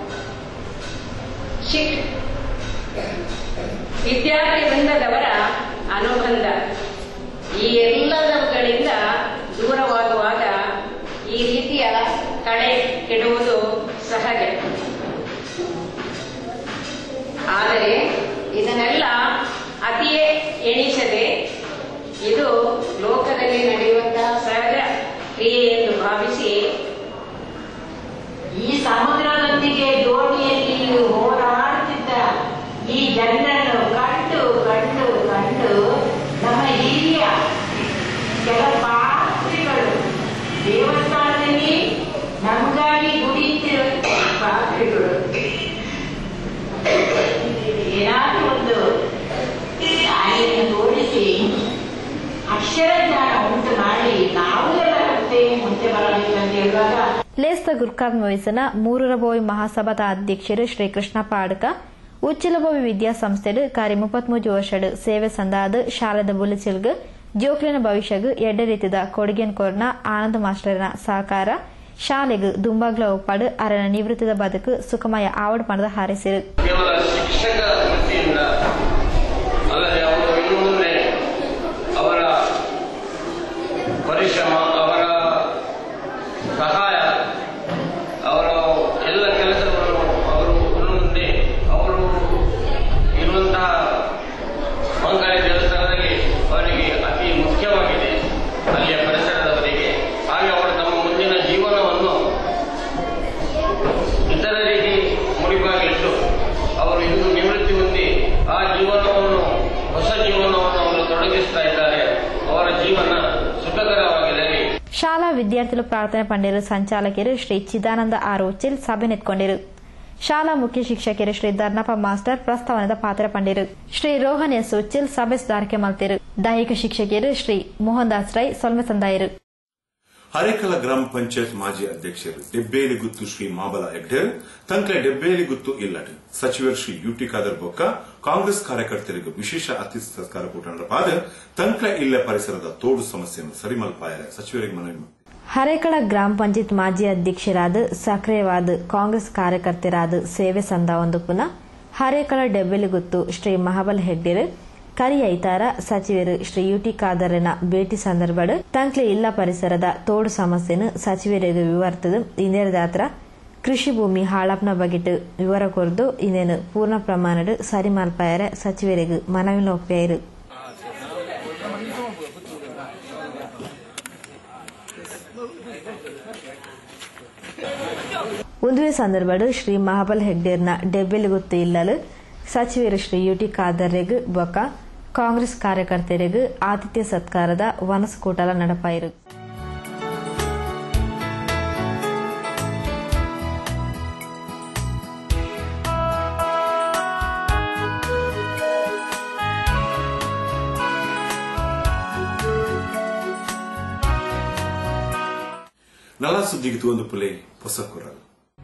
O: ಶಿಕ್ ವಿದ್ಯಾರ್ಥಿ ವೃಂದದವರ ಅನುಬಂಧ ಈ ಎಲ್ಲದವುಗಳಿಂದ ದೂರವಾಗುವಾಗ ಈ ರೀತಿಯ ಕಡೆ ಕೆಡುವುದು ಸಹಜ ಆದರೆ ಇದನ್ನೆಲ್ಲ ಅತಿಯೇ ಎಣಿಸದೆ ಇದು ಲೋಕದಲ್ಲಿ ನಡೆಯುವಂತಹ ಸಹಜ ಕ್ರಿಯೆ ಎಂದು ಭಾವಿಸಿ
P: ಈ ಸಮುದ್ರದೊಂದಿಗೆ ದೋಣಿಯಲ್ಲಿ ಹೋರಾಡುತ್ತಿದ್ದ ಈ ಜನರನ್ನು ಕಂಡು ಕಂಡು ಕಂಡು ನಮ್ಮ ಹಿರಿಯ ಕೆಲ ಪಾತ್ರಿಗಳು ದೇವಸ್ಥಾನದಲ್ಲಿ ನಮಗಾಗಿ ದುಡಿಯುತ್ತಿರುವ ಪಾತ್ರಿಗಳು ಏನಾದರೂ ಒಂದು ದಾರಿಯನ್ನು ತೋರಿಸಿ ಅಕ್ಷರ ಜ್ಞಾನ ಉಂಟು ಮಾಡಿ ನಾವು ಎಲ್ಲರಂತೆ ಮುಂದೆ ಬರಬೇಕಂತ ಹೇಳುವಾಗ
D: ಲೇಸ್ತ ಗುರ್ಕಾರ್ ವಯಸ್ಸಿನ ಮೂರರ ಬೋವಿ ಮಹಾಸಭಾದ ಅಧ್ಯಕ್ಷರು ಶ್ರೀಕೃಷ್ಣ ಪಾಡ್ಕ ಉಚ್ಚಿಲಬೋವಿ ವಿದ್ಯಾಸಂಸ್ಥೆಡು ಕಾರಿ ಮುಪ್ಪತ್ಮೂಜು ವರ್ಷಡು ಸೇವೆ ಸಂದಾದ ಶಾಲೆದ ಬುಲಿಚಿಲ್ಗ್ ಜೋಕ್ಲಿನ ಭವಿಷ್ಯಗ್ ಎಡ್ಡ ರೀತಿದ ಕೊಡುಗೆನ್ ಕೊರ್ನ ಆನಂದ್ ಮಾಸ್ಟರ್ನ ಸಹಕಾರ ಶಾಲೆಗ್ ದುಂಬಾಗ್ಲ ಒಪ್ಪಾಡು ಅರನ ನಿವೃತ್ತಿದ ಬದುಕು ಸುಖಮಯ ಆವಡ್ ಪಣದ ಹಾರೈಸಿರು
Q: ಕೇವಲ ಶಿಕ್ಷಕ ವೃತ್ತಿಯಿಂದ ಅಲ್ಲದೆ ಅವರು ಇನ್ನು ಮುಂದೆ ಅವರ ಪರಿಶ್ರಮ ಅವರ ಸಹಾಯ ಅವರ ಎಲ್ಲ ಕೆಲಸಗಳನ್ನು ಅವರು ಇನ್ನು ಮುಂದೆ ಅವರು ಇರುವಂತಹ ಮಂಗಲ ದೇವಸ್ಥಾನದಲ್ಲಿ ಅವರಿಗೆ ಅತಿ ಮುಖ್ಯವಾಗಿದೆ ಅಲ್ಲಿಯ ಪರಿಸರದವರಿಗೆ ಹಾಗೆ ಅವರು ತಮ್ಮ ಮುಂದಿನ ಜೀವನವನ್ನು ಇತರರಿಗೆ ಮುಡಿಪಾಗಿಟ್ಟು ಅವರು ಇಂದು ನಿವೃತ್ತಿ ಹೊಂದಿ ಆ ಜೀವನವನ್ನು ಹೊಸ ಜೀವನವನ್ನು ಅವರು ತೊಡಗಿಸ್ತಾ ಇದ್ದಾರೆ ಅವರ ಜೀವನ ಸುಖಕರವಾಗಿರಲಿ
D: ಶಾಲಾ ವಿದ್ಯಾರ್ಥಿಗಳು ಪ್ರಾರ್ಥನೆ ಪಂಡಿರು ಸಂಚಾಲಕರು ಶ್ರೀ ಚಿದಾನಂದ ಆರ್ ಉಚ್ಚಿಲ್ ಸಭೆ ನೆತ್ಕೊಂಡಿರು ಶಾಲಾ ಮುಖ್ಯ ಶಿಕ್ಷಕರು ಶ್ರೀ ಧರ್ನಪ್ಪ ಮಾಸ್ಟರ್ ಪ್ರಸ್ತಾವನದ ಪಾತ್ರ ಪಂಡಿರು ಶ್ರೀ ರೋಹನ್ ಎಸ್ ಉಚ್ಚಿಲ್ ಸಭೆ ಸುಧಾರಿಕೆ ಮಲ್ತಿರು ದೈಹಿಕ ಶಿಕ್ಷಕರು ಶ್ರೀ ಮೋಹನ್ ದಾಸ್ ರೈ ಸೊಲ್ಮೆ ಸಂದಾಯರು
C: ಹರೇಕಲ ಗ್ರಾಮ ಪಂಚಾಯತ್ ಮಾಜಿ ಅಧ್ಯಕ್ಷರು ಡೆಬ್ಬೇಲಿ ಗುತ್ತು ಶ್ರೀ ಮಾಬಲ ಹೆಗ್ಡೇರ್ ತಂಕ್ಲೆ ಡೆಬ್ಬೇಲಿ ಗುತ್ತು ಇಲ್ಲಟ್ ಸಚಿವರು ಶ್ರೀ ಯುಟಿ ಖಾದರ್ ಬೊಕ್ಕ ಕಾಂಗ್ರೆಸ್ ಕಾರ್ಯಕರ್ತರಿಗೆ ವಿಶೇಷ ಅತಿಥಿ ಸತ್ಕಾರ ಕೂಟಂಡ ಪಾದ ತಂಕ್ಲೆ ಇಲ್ಲ ಪರಿಸರದ ತೋಡು ಸಮಸ್ಯೆಯನ್ನು ಸರಿಮಲ್ಪಾಯ ಸಚಿವರಿಗೆ ಮನವಿ ಮಾಡಿದರು.
D: ಹರೇಕಳ ಗ್ರಾಮ ಪಂಚಾಯತ್ ಮಾಜಿ ಅಧ್ಯಕ್ಷರಾದ ಸಕ್ರಿಯವಾದ ಕಾಂಗ್ರೆಸ್ ಕಾರ್ಯಕರ್ತರಾದ ಸೇವೆ ಸಂದ ಒಂದು ಪುನಃ ಹರೇಕಳ ಡೆಬ್ಬೆಲಿಗುತ್ತು ಶ್ರೀ ಮಹಾಬಲ್ ಹೆಗ್ಡೆರ್ ಕರಿ ಐತಾರ ಸಚಿವರು ಶ್ರೀ ಯುಟಿ ಖಾದರನ ಭೇಟಿ ಸಂದರ್ಭಡ್ ತಂಕ್ಲೆ ಇಲ್ಲ ಪರಿಸರದ ತೋಡು ಸಮಸ್ಯೆನು ಸಚಿವರಿಗೆ ವಿವರ್ತದು ಇಂದೇರದಾತ್ರ ಕೃಷಿ ಭೂಮಿ ಹಾಳಪ್ನ ಬಗೆಟ್ ವಿವರ ಕೊರ್ದು ಇಂದೇನು ಪೂರ್ಣ ಪ್ರಮಾಣಡ್ ಸರಿ ಮಲ್ಪಾಯರ ಸಚಿವರಿಗೆ ಮನವಿನ ಒಪ್ಪಾಯಿರು ಒಂದುವೆ ಸಂದರ್ಭಡ್ ಶ್ರೀ ಮಹಾಬಲ್ ಹೆಗ್ಡೇರ್ನ ಡೆಬ್ಬೆಲ್ ಗೊತ್ತು ಇಲ್ಲಲು ಸಚಿವರು ಶ್ರೀ ಯುಟಿ ಖಾದರ್ರೆಗ್ ಬೊಕ್ಕ ಕಾಂಗ್ರೆಸ್ ಕಾರ್ಯಕರ್ತರಿಗ್ ಆತಿಥ್ಯ ಸತ್ಕಾರದ ವನಸ್ಕೂಟಲ ನಡಪಾಯಿರು
C: ನಲ ಸುದ್ದಿಗಿತು ಒಂದು ಪುಲೆ ಹೊಸ ಕುರಲ್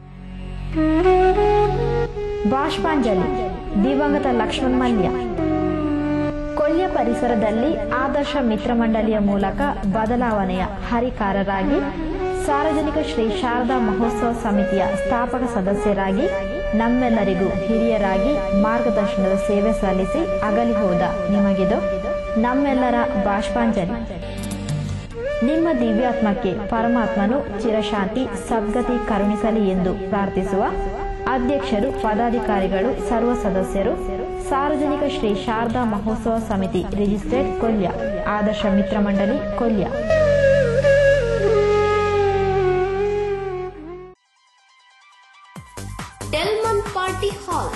D: ಬಾಷ್ಪಾಂಜಲಿ ದಿವಂಗತ ಲಕ್ಷ್ಮಣ್ ಮಲ್ಯ ಕೊಲ್ಯ ಪರಿಸರದಲ್ಲಿ ಆದರ್ಶ ಮಿತ್ರ ಮಂಡಳಿಯ ಮೂಲಕ ಬದಲಾವಣೆಯ ಹರಿಕಾರರಾಗಿ ಸಾರ್ವಜನಿಕ ಶ್ರೀ ಶಾರದಾ ಮಹೋತ್ಸವ ಸಮಿತಿಯ ಸ್ಥಾಪಕ ಸದಸ್ಯರಾಗಿ ನಮ್ಮೆಲ್ಲರಿಗೂ ಹಿರಿಯರಾಗಿ ಮಾರ್ಗದರ್ಶನದ ಸೇವೆ ಸಲ್ಲಿಸಿ ಅಗಲಿ ಹೋದ ನಿಮಗಿದು ನಮ್ಮೆಲ್ಲರ ಬಾಷ್ಪಾಂಜಲಿ ನಿಮ್ಮ ದಿವ್ಯಾತ್ಮಕ್ಕೆ ಪರಮಾತ್ಮನು ಚಿರಶಾಂತಿ ಸದ್ಗತಿ ಕರುಣಿಸಲಿ ಎಂದು ಪ್ರಾರ್ಥಿಸುವ ಅಧ್ಯಕ್ಷರು ಪದಾಧಿಕಾರಿಗಳು ಸರ್ವ ಸದಸ್ಯರು ಸಾರ್ವಜನಿಕ ಶ್ರೀ ಶಾರದಾ ಮಹೋತ್ಸವ ಸಮಿತಿ ರಿಜಿಸ್ಟರ್ಡ್ ಕೊಲ್ಯ ಆದರ್ಶ ಮಿತ್ರ ಮಂಡಳಿ ಕೊಲ್ಯ
R: ಡೆಲ್ಮನ್ ಪಾರ್ಟಿ ಹಾಲ್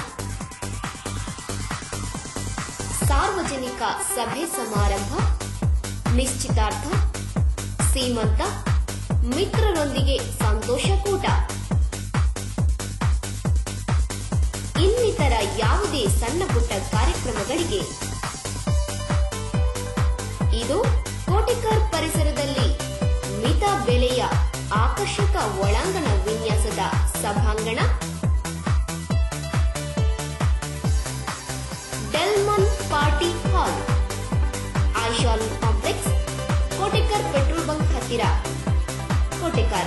R: ಸಾರ್ವಜನಿಕ ಸಭೆ ಸಮಾರಂಭ ನಿಶ್ಚಿತಾರ್ಥ ಸೀಮಂತ ಮಿತ್ರರೊಂದಿಗೆ ಸಂತೋಷಕೂಟ ಇನ್ನಿತರ ಯಾವುದೇ ಸಣ್ಣ ಪುಟ್ಟ ಕಾರ್ಯಕ್ರಮಗಳಿಗೆ ಇದು ಕೋಟಿಕರ್ ಪರಿಸರದಲ್ಲಿ ಮಿತ ಬೆಲೆಯ ಆಕರ್ಷಕ ಒಳಾಂಗಣ ವಿನ್ಯಾಸದ ಸಭಾಂಗಣ Delman party hall Ashan complex Kotekar petrol bunk ಹತ್ತಿರ ಕೋಟೆಕರ್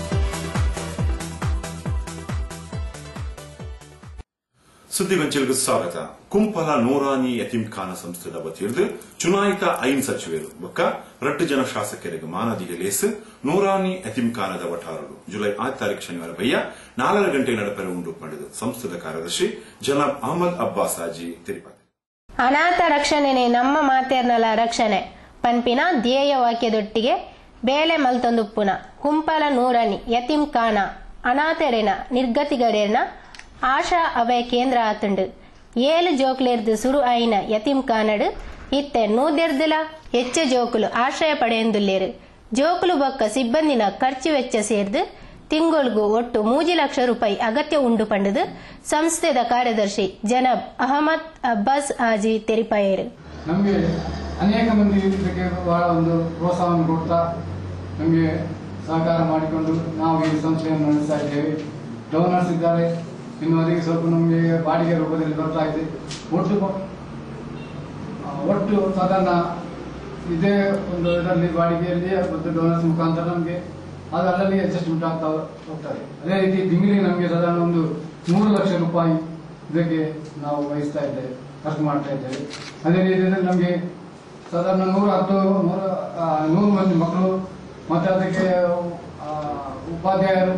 C: ಸುದ್ದಿಗೊಂಚಲಿಗೆ ಸ್ವಾಗತ ಕುಂಪಲ ನೂರಾನಿ ಯತೀಂಖಾನ ಸಂಸ್ಥೆದ ವತಿಯರ್ದು ಚುನಾಯಿತ ಐನ್ ಸಚಿವರು ಬೊಕ್ಕ ರಟ್ಟು ಜನ ಶಾಸಕರಿಗೆ ಮಾನದಿಗೆ ಲೇಸ್ ನೂರಾನಿ ಯತೀಂಖಾನದ ವಠಾರರು ಜುಲೈ ಆರು ತಾರೀಕು ಶನಿವಾರ ಬಯ್ಯ ನಾಲ್ಕು ಗಂಟೆ ನಡಪರೆ ಉಂಡು ಪಡೆದು ಸಂಸ್ಥೆದ ಕಾರ್ಯದರ್ಶಿ ಜನಾಬ್ ಅಹಮದ್ ಅಬ್ಬಾಸ್ ಹಾಜಿ ತಿರುಪತಿ
S: ಅನಾಥ ರಕ್ಷಣೆನೇ ನಮ್ಮ ಮಾತೇರ್ನಲ ರಕ್ಷಣೆ ಪನ್ಪಿನ ಧ್ಯೇಯ ವಾಕ್ಯದೊಟ್ಟಿಗೆ ಬೇಲೆ ಮಲ್ತೊಂದುಪ್ಪುನ ಕುಂಪಲ ನೂರನಿ ಯತಿಂ ಕಾಣ ಅನಾಥೆಡೆನ ನಿರ್ಗತಿಗಡೆನ ಆಶಾ ಅಭಯ ಕೇಂದ್ರ ಆತುಂಡು ಏಳು ಜೋಕ್ಲೆರ್ದು ಸುರು ಆಯಿನ ಯತಿಂ ಕಾನಡು ಇತ್ತೆ ನೂದೆರ್ದುಲ ಹೆಚ್ಚು ಜೋಕುಲು ಆಶ್ರಯ ಪಡೆಯೊಂದುಲ್ಲೇರು ಜೋಕುಲು ಬೊಕ್ಕ ಸಿಬ್ಬಂದಿನ ಖರ್ಚು ವೆಚ್ಚ ಸೇರ್ದು ತಿಂಗಳಿಗೂ ಒಟ್ಟು ಮೂಜಿ ಲಕ್ಷ ರೂಪಾಯಿ ಅಗತ್ಯ ಉಂಡು ಪಂಡದು ಸಂಸ್ಥೆದ ಕಾರ್ಯದರ್ಶಿ ಜನಬ್ ಅಹಮದ್ ಅಬ್ಬಾಸ್ ಹಾಜಿ ತೆರಿಪಾಯರು
T: ನಮಗೆ ಅನೇಕ ಮಂದಿ ಇದಕ್ಕೆ ಬಹಳ ಒಂದು ಪ್ರೋತ್ಸಾಹವನ್ನು ಕೊಡ್ತಾ ನಮಗೆ ಸಹಕಾರ ಮಾಡಿಕೊಂಡು ನಾವು ಈ ಸಂಸ್ಥೆಯನ್ನು ನಡೆಸ್ತಾ ಇದ್ದೇವೆ ಡೋನರ್ಸ್ ಇದ್ದಾರೆ ಇನ್ನು ಅದಕ್ಕೆ ಸ್ವಲ್ಪ ನಮಗೆ ಬಾಡಿಗೆ ರೂಪದಲ್ಲಿ ಬರ್ತಾ ಇದೆ ಒಟ್ಟು ಬ- ಆ, ಒಟ್ಟು ಸಾಧಾರಣ ಇದೇ ಒಂದು ಇದರಲ್ಲಿ ಬಾಡಿಗೆಯಲ್ಲಿ ಮತ್ತು ಡೋನರ್ಸ್ ಮುಖಾಂತರ ನಮಗೆ ಅದು ಅಲ್ಲಲ್ಲಿ ಅಡ್ಜಸ್ಟ್ಮೆಂಟ್ ಆಗ್ತಾ ಹೋಗ್ತದೆ ಅದೇ ರೀತಿ ತಿಂಗಳಿಗೆ ನಮಗೆ ಸಾಧಾರಣ ಒಂದು ಮೂರು ಲಕ್ಷ ರೂಪಾಯಿ ಇದಕ್ಕೆ ನಾವು ವಹಿಸ್ತಾ ಇದ್ದೇವೆ ಖರ್ಚು ಮಾಡ್ತಾ ಇದ್ದೇವೆ ಅದೇ ರೀತಿಯಲ್ಲಿ ನಮಗೆ ಸಾಧಾರಣ ನೂರ ಹತ್ತು ನೂರ ಆ, ನೂರು ಮಂದಿ ಮಕ್ಕಳು ಮತ್ತೆ ಅದಕ್ಕೆ ಆ, ಉಪಾಧ್ಯಾಯರು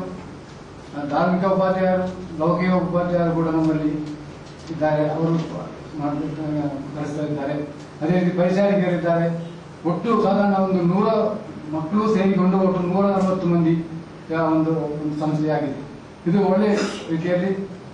T: ಆ, ಧಾರ್ಮಿಕ ಉಪಾಧ್ಯಾಯರು ಲೌಕಿಕ ಉಪಾಧ್ಯಾಯರು ಕೂಡ ನಮ್ಮಲ್ಲಿ ಇದ್ದಾರೆ ಅವರು ಮಾಡ್ಲಿಕ್ಕೆ, ಆ, ಕಲಿಸ್ತಾ ಇದ್ದಾರೆ ಅದೇ ರೀತಿ ಪರಿಚಾರಿಕರಿದ್ದಾರೆ ಒಟ್ಟು ಸಾಧಾರಣ ಒಂದು ನೂರ ಮಕ್ಕಳು ಸೇರಿಕೊಂಡು ಒಟ್ಟು ನೂರ ಅರವತ್ತು ಮಂದಿ ಆ, ಒಂದು ಒಂದು ಸಂಸ್ಥೆಯಾಗಿದೆ ಇದು ಒಳ್ಳೆ ರೀತಿಯಲ್ಲಿ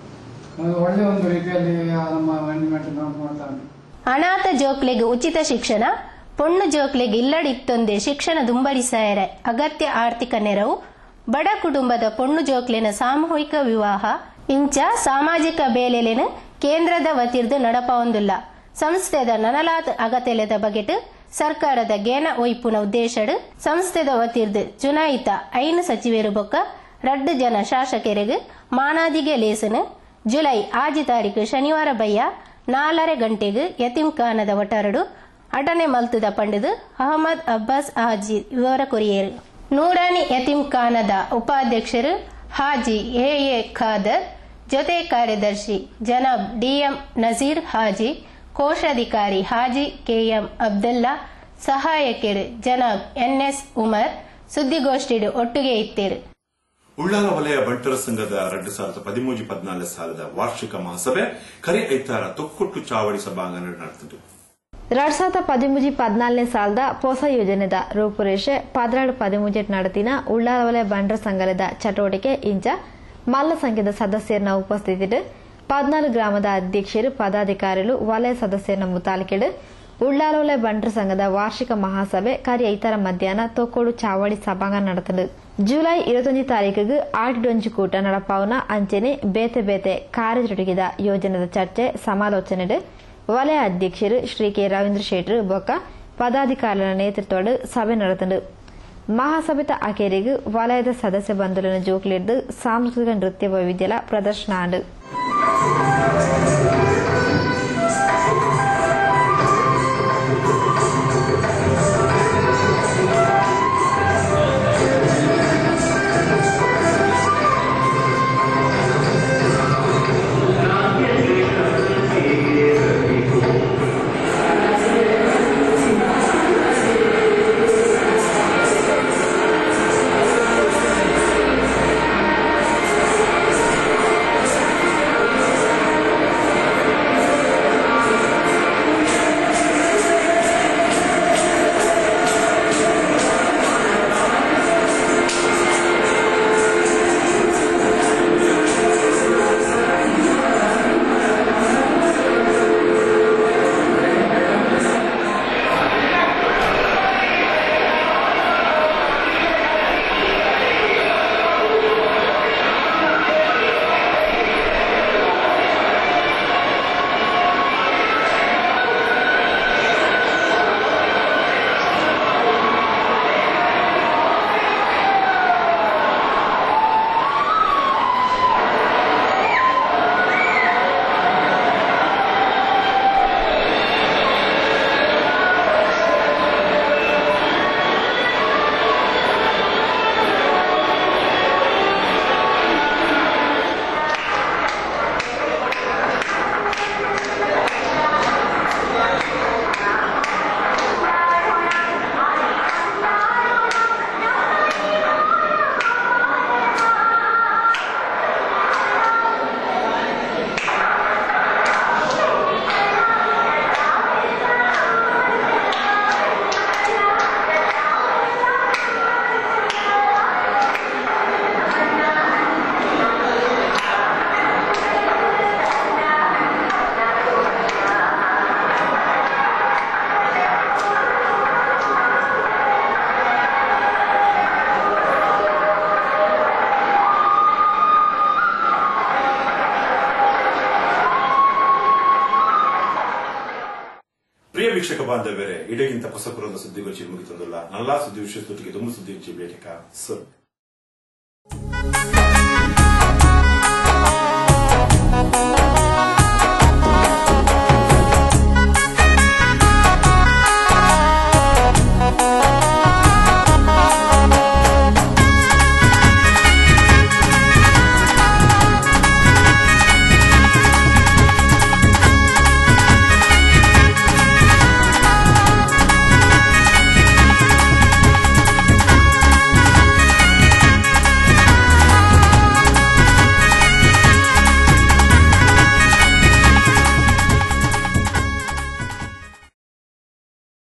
T: ಒಂದು ಒಳ್ಳೆ ಒಂದು ರೀತಿಯಲ್ಲಿ ಆ, ನಮ್ಮ ಮ್ಯಾನೇಜ್ಮೆಂಟ್ ನಾವು ಮಾಡ್ತಾ ಉಂಟು
S: ಅನಾಥ ಜೋಕ್ಲೆಗೆ ಉಚಿತ ಶಿಕ್ಷಣ ಪೊಣ್ಣು ಜೋಕ್ಲೆಗೆ ಇಲ್ಲಡಿತ್ತೊಂದೇ ಶಿಕ್ಷಣ ದುಂಬಡಿಸಾಯರೆ ಅಗತ್ಯ ಆರ್ಥಿಕ ನೆರವು ಬಡ ಕುಟುಂಬದ ಪೊಣ್ಣು ಜೋಕ್ಲೆನ ಸಾಮೂಹಿಕ ವಿವಾಹ ಇಂಚ ಸಾಮಾಜಿಕ ಬೇಲೆಲೆನ ಕೇಂದ್ರದ ವತಿರ್ದು ನಡಪವೊಂದುಲ್ಲ ಸಂಸ್ಥೆದ ನನಲಾದ ಅಗತ್ಯಲೆದ ಬಗೆಟ್ ಸರ್ಕಾರದ ಗೇನ ಒಯ್ಪುನ ಉದ್ದೇಶಡ್ ಸಂಸ್ಥೆದ ವತಿರ್ದು ಚುನಾಯಿತ ಐನು ಸಚಿವರು ಬೊಕ್ಕ ರಡ್ಡು ಜನ ಶಾಸಕರಿಗೆ ಮಾನಾದಿಗೆ ಲೇಸನ ಜುಲೈ ಆಜಿ ತಾರೀಕು ಶನಿವಾರ ಬಯ್ಯ ನಾಲರೆ ಗಂಟೆಗೆ ಯತೀಂ ಖಾನದ ಒಟರಡು ಅಟನೆ ಮಲ್ತುದ ಪಂಡಿದು ಅಹಮದ್ ಅಬ್ಬಾಸ್ ಹಾಜಿ ವಿವರ ಕೊರಿಯರು ನೂರಾನಿ ಯತೀಂ ಖಾನದ ಉಪಾಧ್ಯಕ್ಷರು ಹಾಜಿ ಎ ಎ ಖಾದರ್ ಜೊತೆ ಕಾರ್ಯದರ್ಶಿ ಜನಾಬ್ ಡಿಎಂ ನಜೀರ್ ಹಾಜಿ ಕೋಶಾಧಿಕಾರಿ ಹಾಜಿ ಕೆಎಂ ಅಬ್ದುಲ್ಲಾ ಸಹಾಯಕರು ಜನಾಬ್ ಎನ್ಎಸ್ ಉಮರ್ ಸುದ್ದಿಗೋಷ್ಠಿಡು ಒಟ್ಟಿಗೆ ಇತ್ತೇರು
C: ಉಳ್ಳಾಲ ವಲಯ ಬಂಟರ ಸಂಘದ ಎರಡು ಸಾವಿರದ ಪದಿಮೂಜು ಪದ್ನಾಲ್ಕು ಸಾಲದ ವಾರ್ಷಿಕ ಮಹಾಸಭೆ ಕರಿ ಐತಾರ ತೊಕ್ಕೊಟ್ಟು ಚಾವಡಿ ಸಭಾಂಗಣ ನಡೆದಿದೆ
D: ಎರಡ್ ಸಾವಿರದ ಪದಿಮೂಜಿ ಪದ್ನಾಲ್ಕನೇ ಸಾಲದ ಹೊಸ ಯೋಜನೆದ ರೂಪುರೇಷೆ ಪದ್ನಾಡು ಪದಿಮೂಜೆಟ್ ನಡತಿನ ಉಳ್ಳಾಲ ವಲಯ ಬಂಟರ ಸಂಘದ ಚಟುವಟಿಕೆ ಇಂಚ ಮಲ್ಲ ಸಂಘದ ಸದಸ್ಯರನ್ನ ಉಪಸ್ಥಿತಿಡು ಪದ್ನಾಲ್ಕು ಗ್ರಾಮದ ಅಧ್ಯಕ್ಷರು ಪದಾಧಿಕಾರಿಗಳು ವಲಯ ಸದಸ್ಯರನ್ನ ಮುತಾಲಿಕೆಡು ಉಳ್ಳಾಲ ವಲಯ ಬಂಟರ ಸಂಘದ ವಾರ್ಷಿಕ ಮಹಾಸಭೆ ಕರಿ ಐತರ ಮಧ್ಯಾಹ್ನ ತೊಕ್ಕೋಡು ಚಾವಡಿ ಸಭಾಂಗಣ ನಡೆತದು ಜುಲೈ ಇರುವತ್ತೊಂದು ತಾರೀಕಿಗೆ ಆಟಿಡೊಂಜು ಕೂಟ ನಡಪಾವನ ಅಂಚೆನೆ ಬೇತೆ ಬೇತೆ ಕಾರ್ಯಚಟುಕಿದ ಯೋಜನೆದ ಚರ್ಚೆ ಸಮಾಲೋಚನೆ ವಲಯ ಅಧ್ಯಕ್ಷರು ಶ್ರೀ ಕೆ ರವೀಂದ್ರ ಶೆಟ್ಟರ್ ಬೊಕ್ಕ ಪದಾಧಿಕಾರಿಗಳ ನೇತೃತ್ವಡು ಸಭೆ ನಡೆತಂಡು ಮಹಾಸಭೆತ ಅಖೇರಿಗೂ ವಲಯದ ಸದಸ್ಯ ಬಂಧುలను ಜೋಕ್ಲಿಡ್ದು ಸಾಂಸ್ಕೃತಿಕ ನೃತ್ಯ ವೈವಿಧ್ಯಲ ಪ್ರದರ್ಶನ ಆಂಡು
C: ಬಾಂಧವ್ಯರೇ ಇಡಗಿಂತ ಹೊಸಪುರದ ಸುದ್ದಿಗೋಷ್ಠಿ ಮುಗಿತಂದಲ್ಲ ನಲ್ಲಾ ಸುದ್ದಿ ವಿಶೇಷದೊಟ್ಟಿಗೆ ತುಂಬ ಸುದ್ದಿ ಭೇಟಿಕ ಸರ್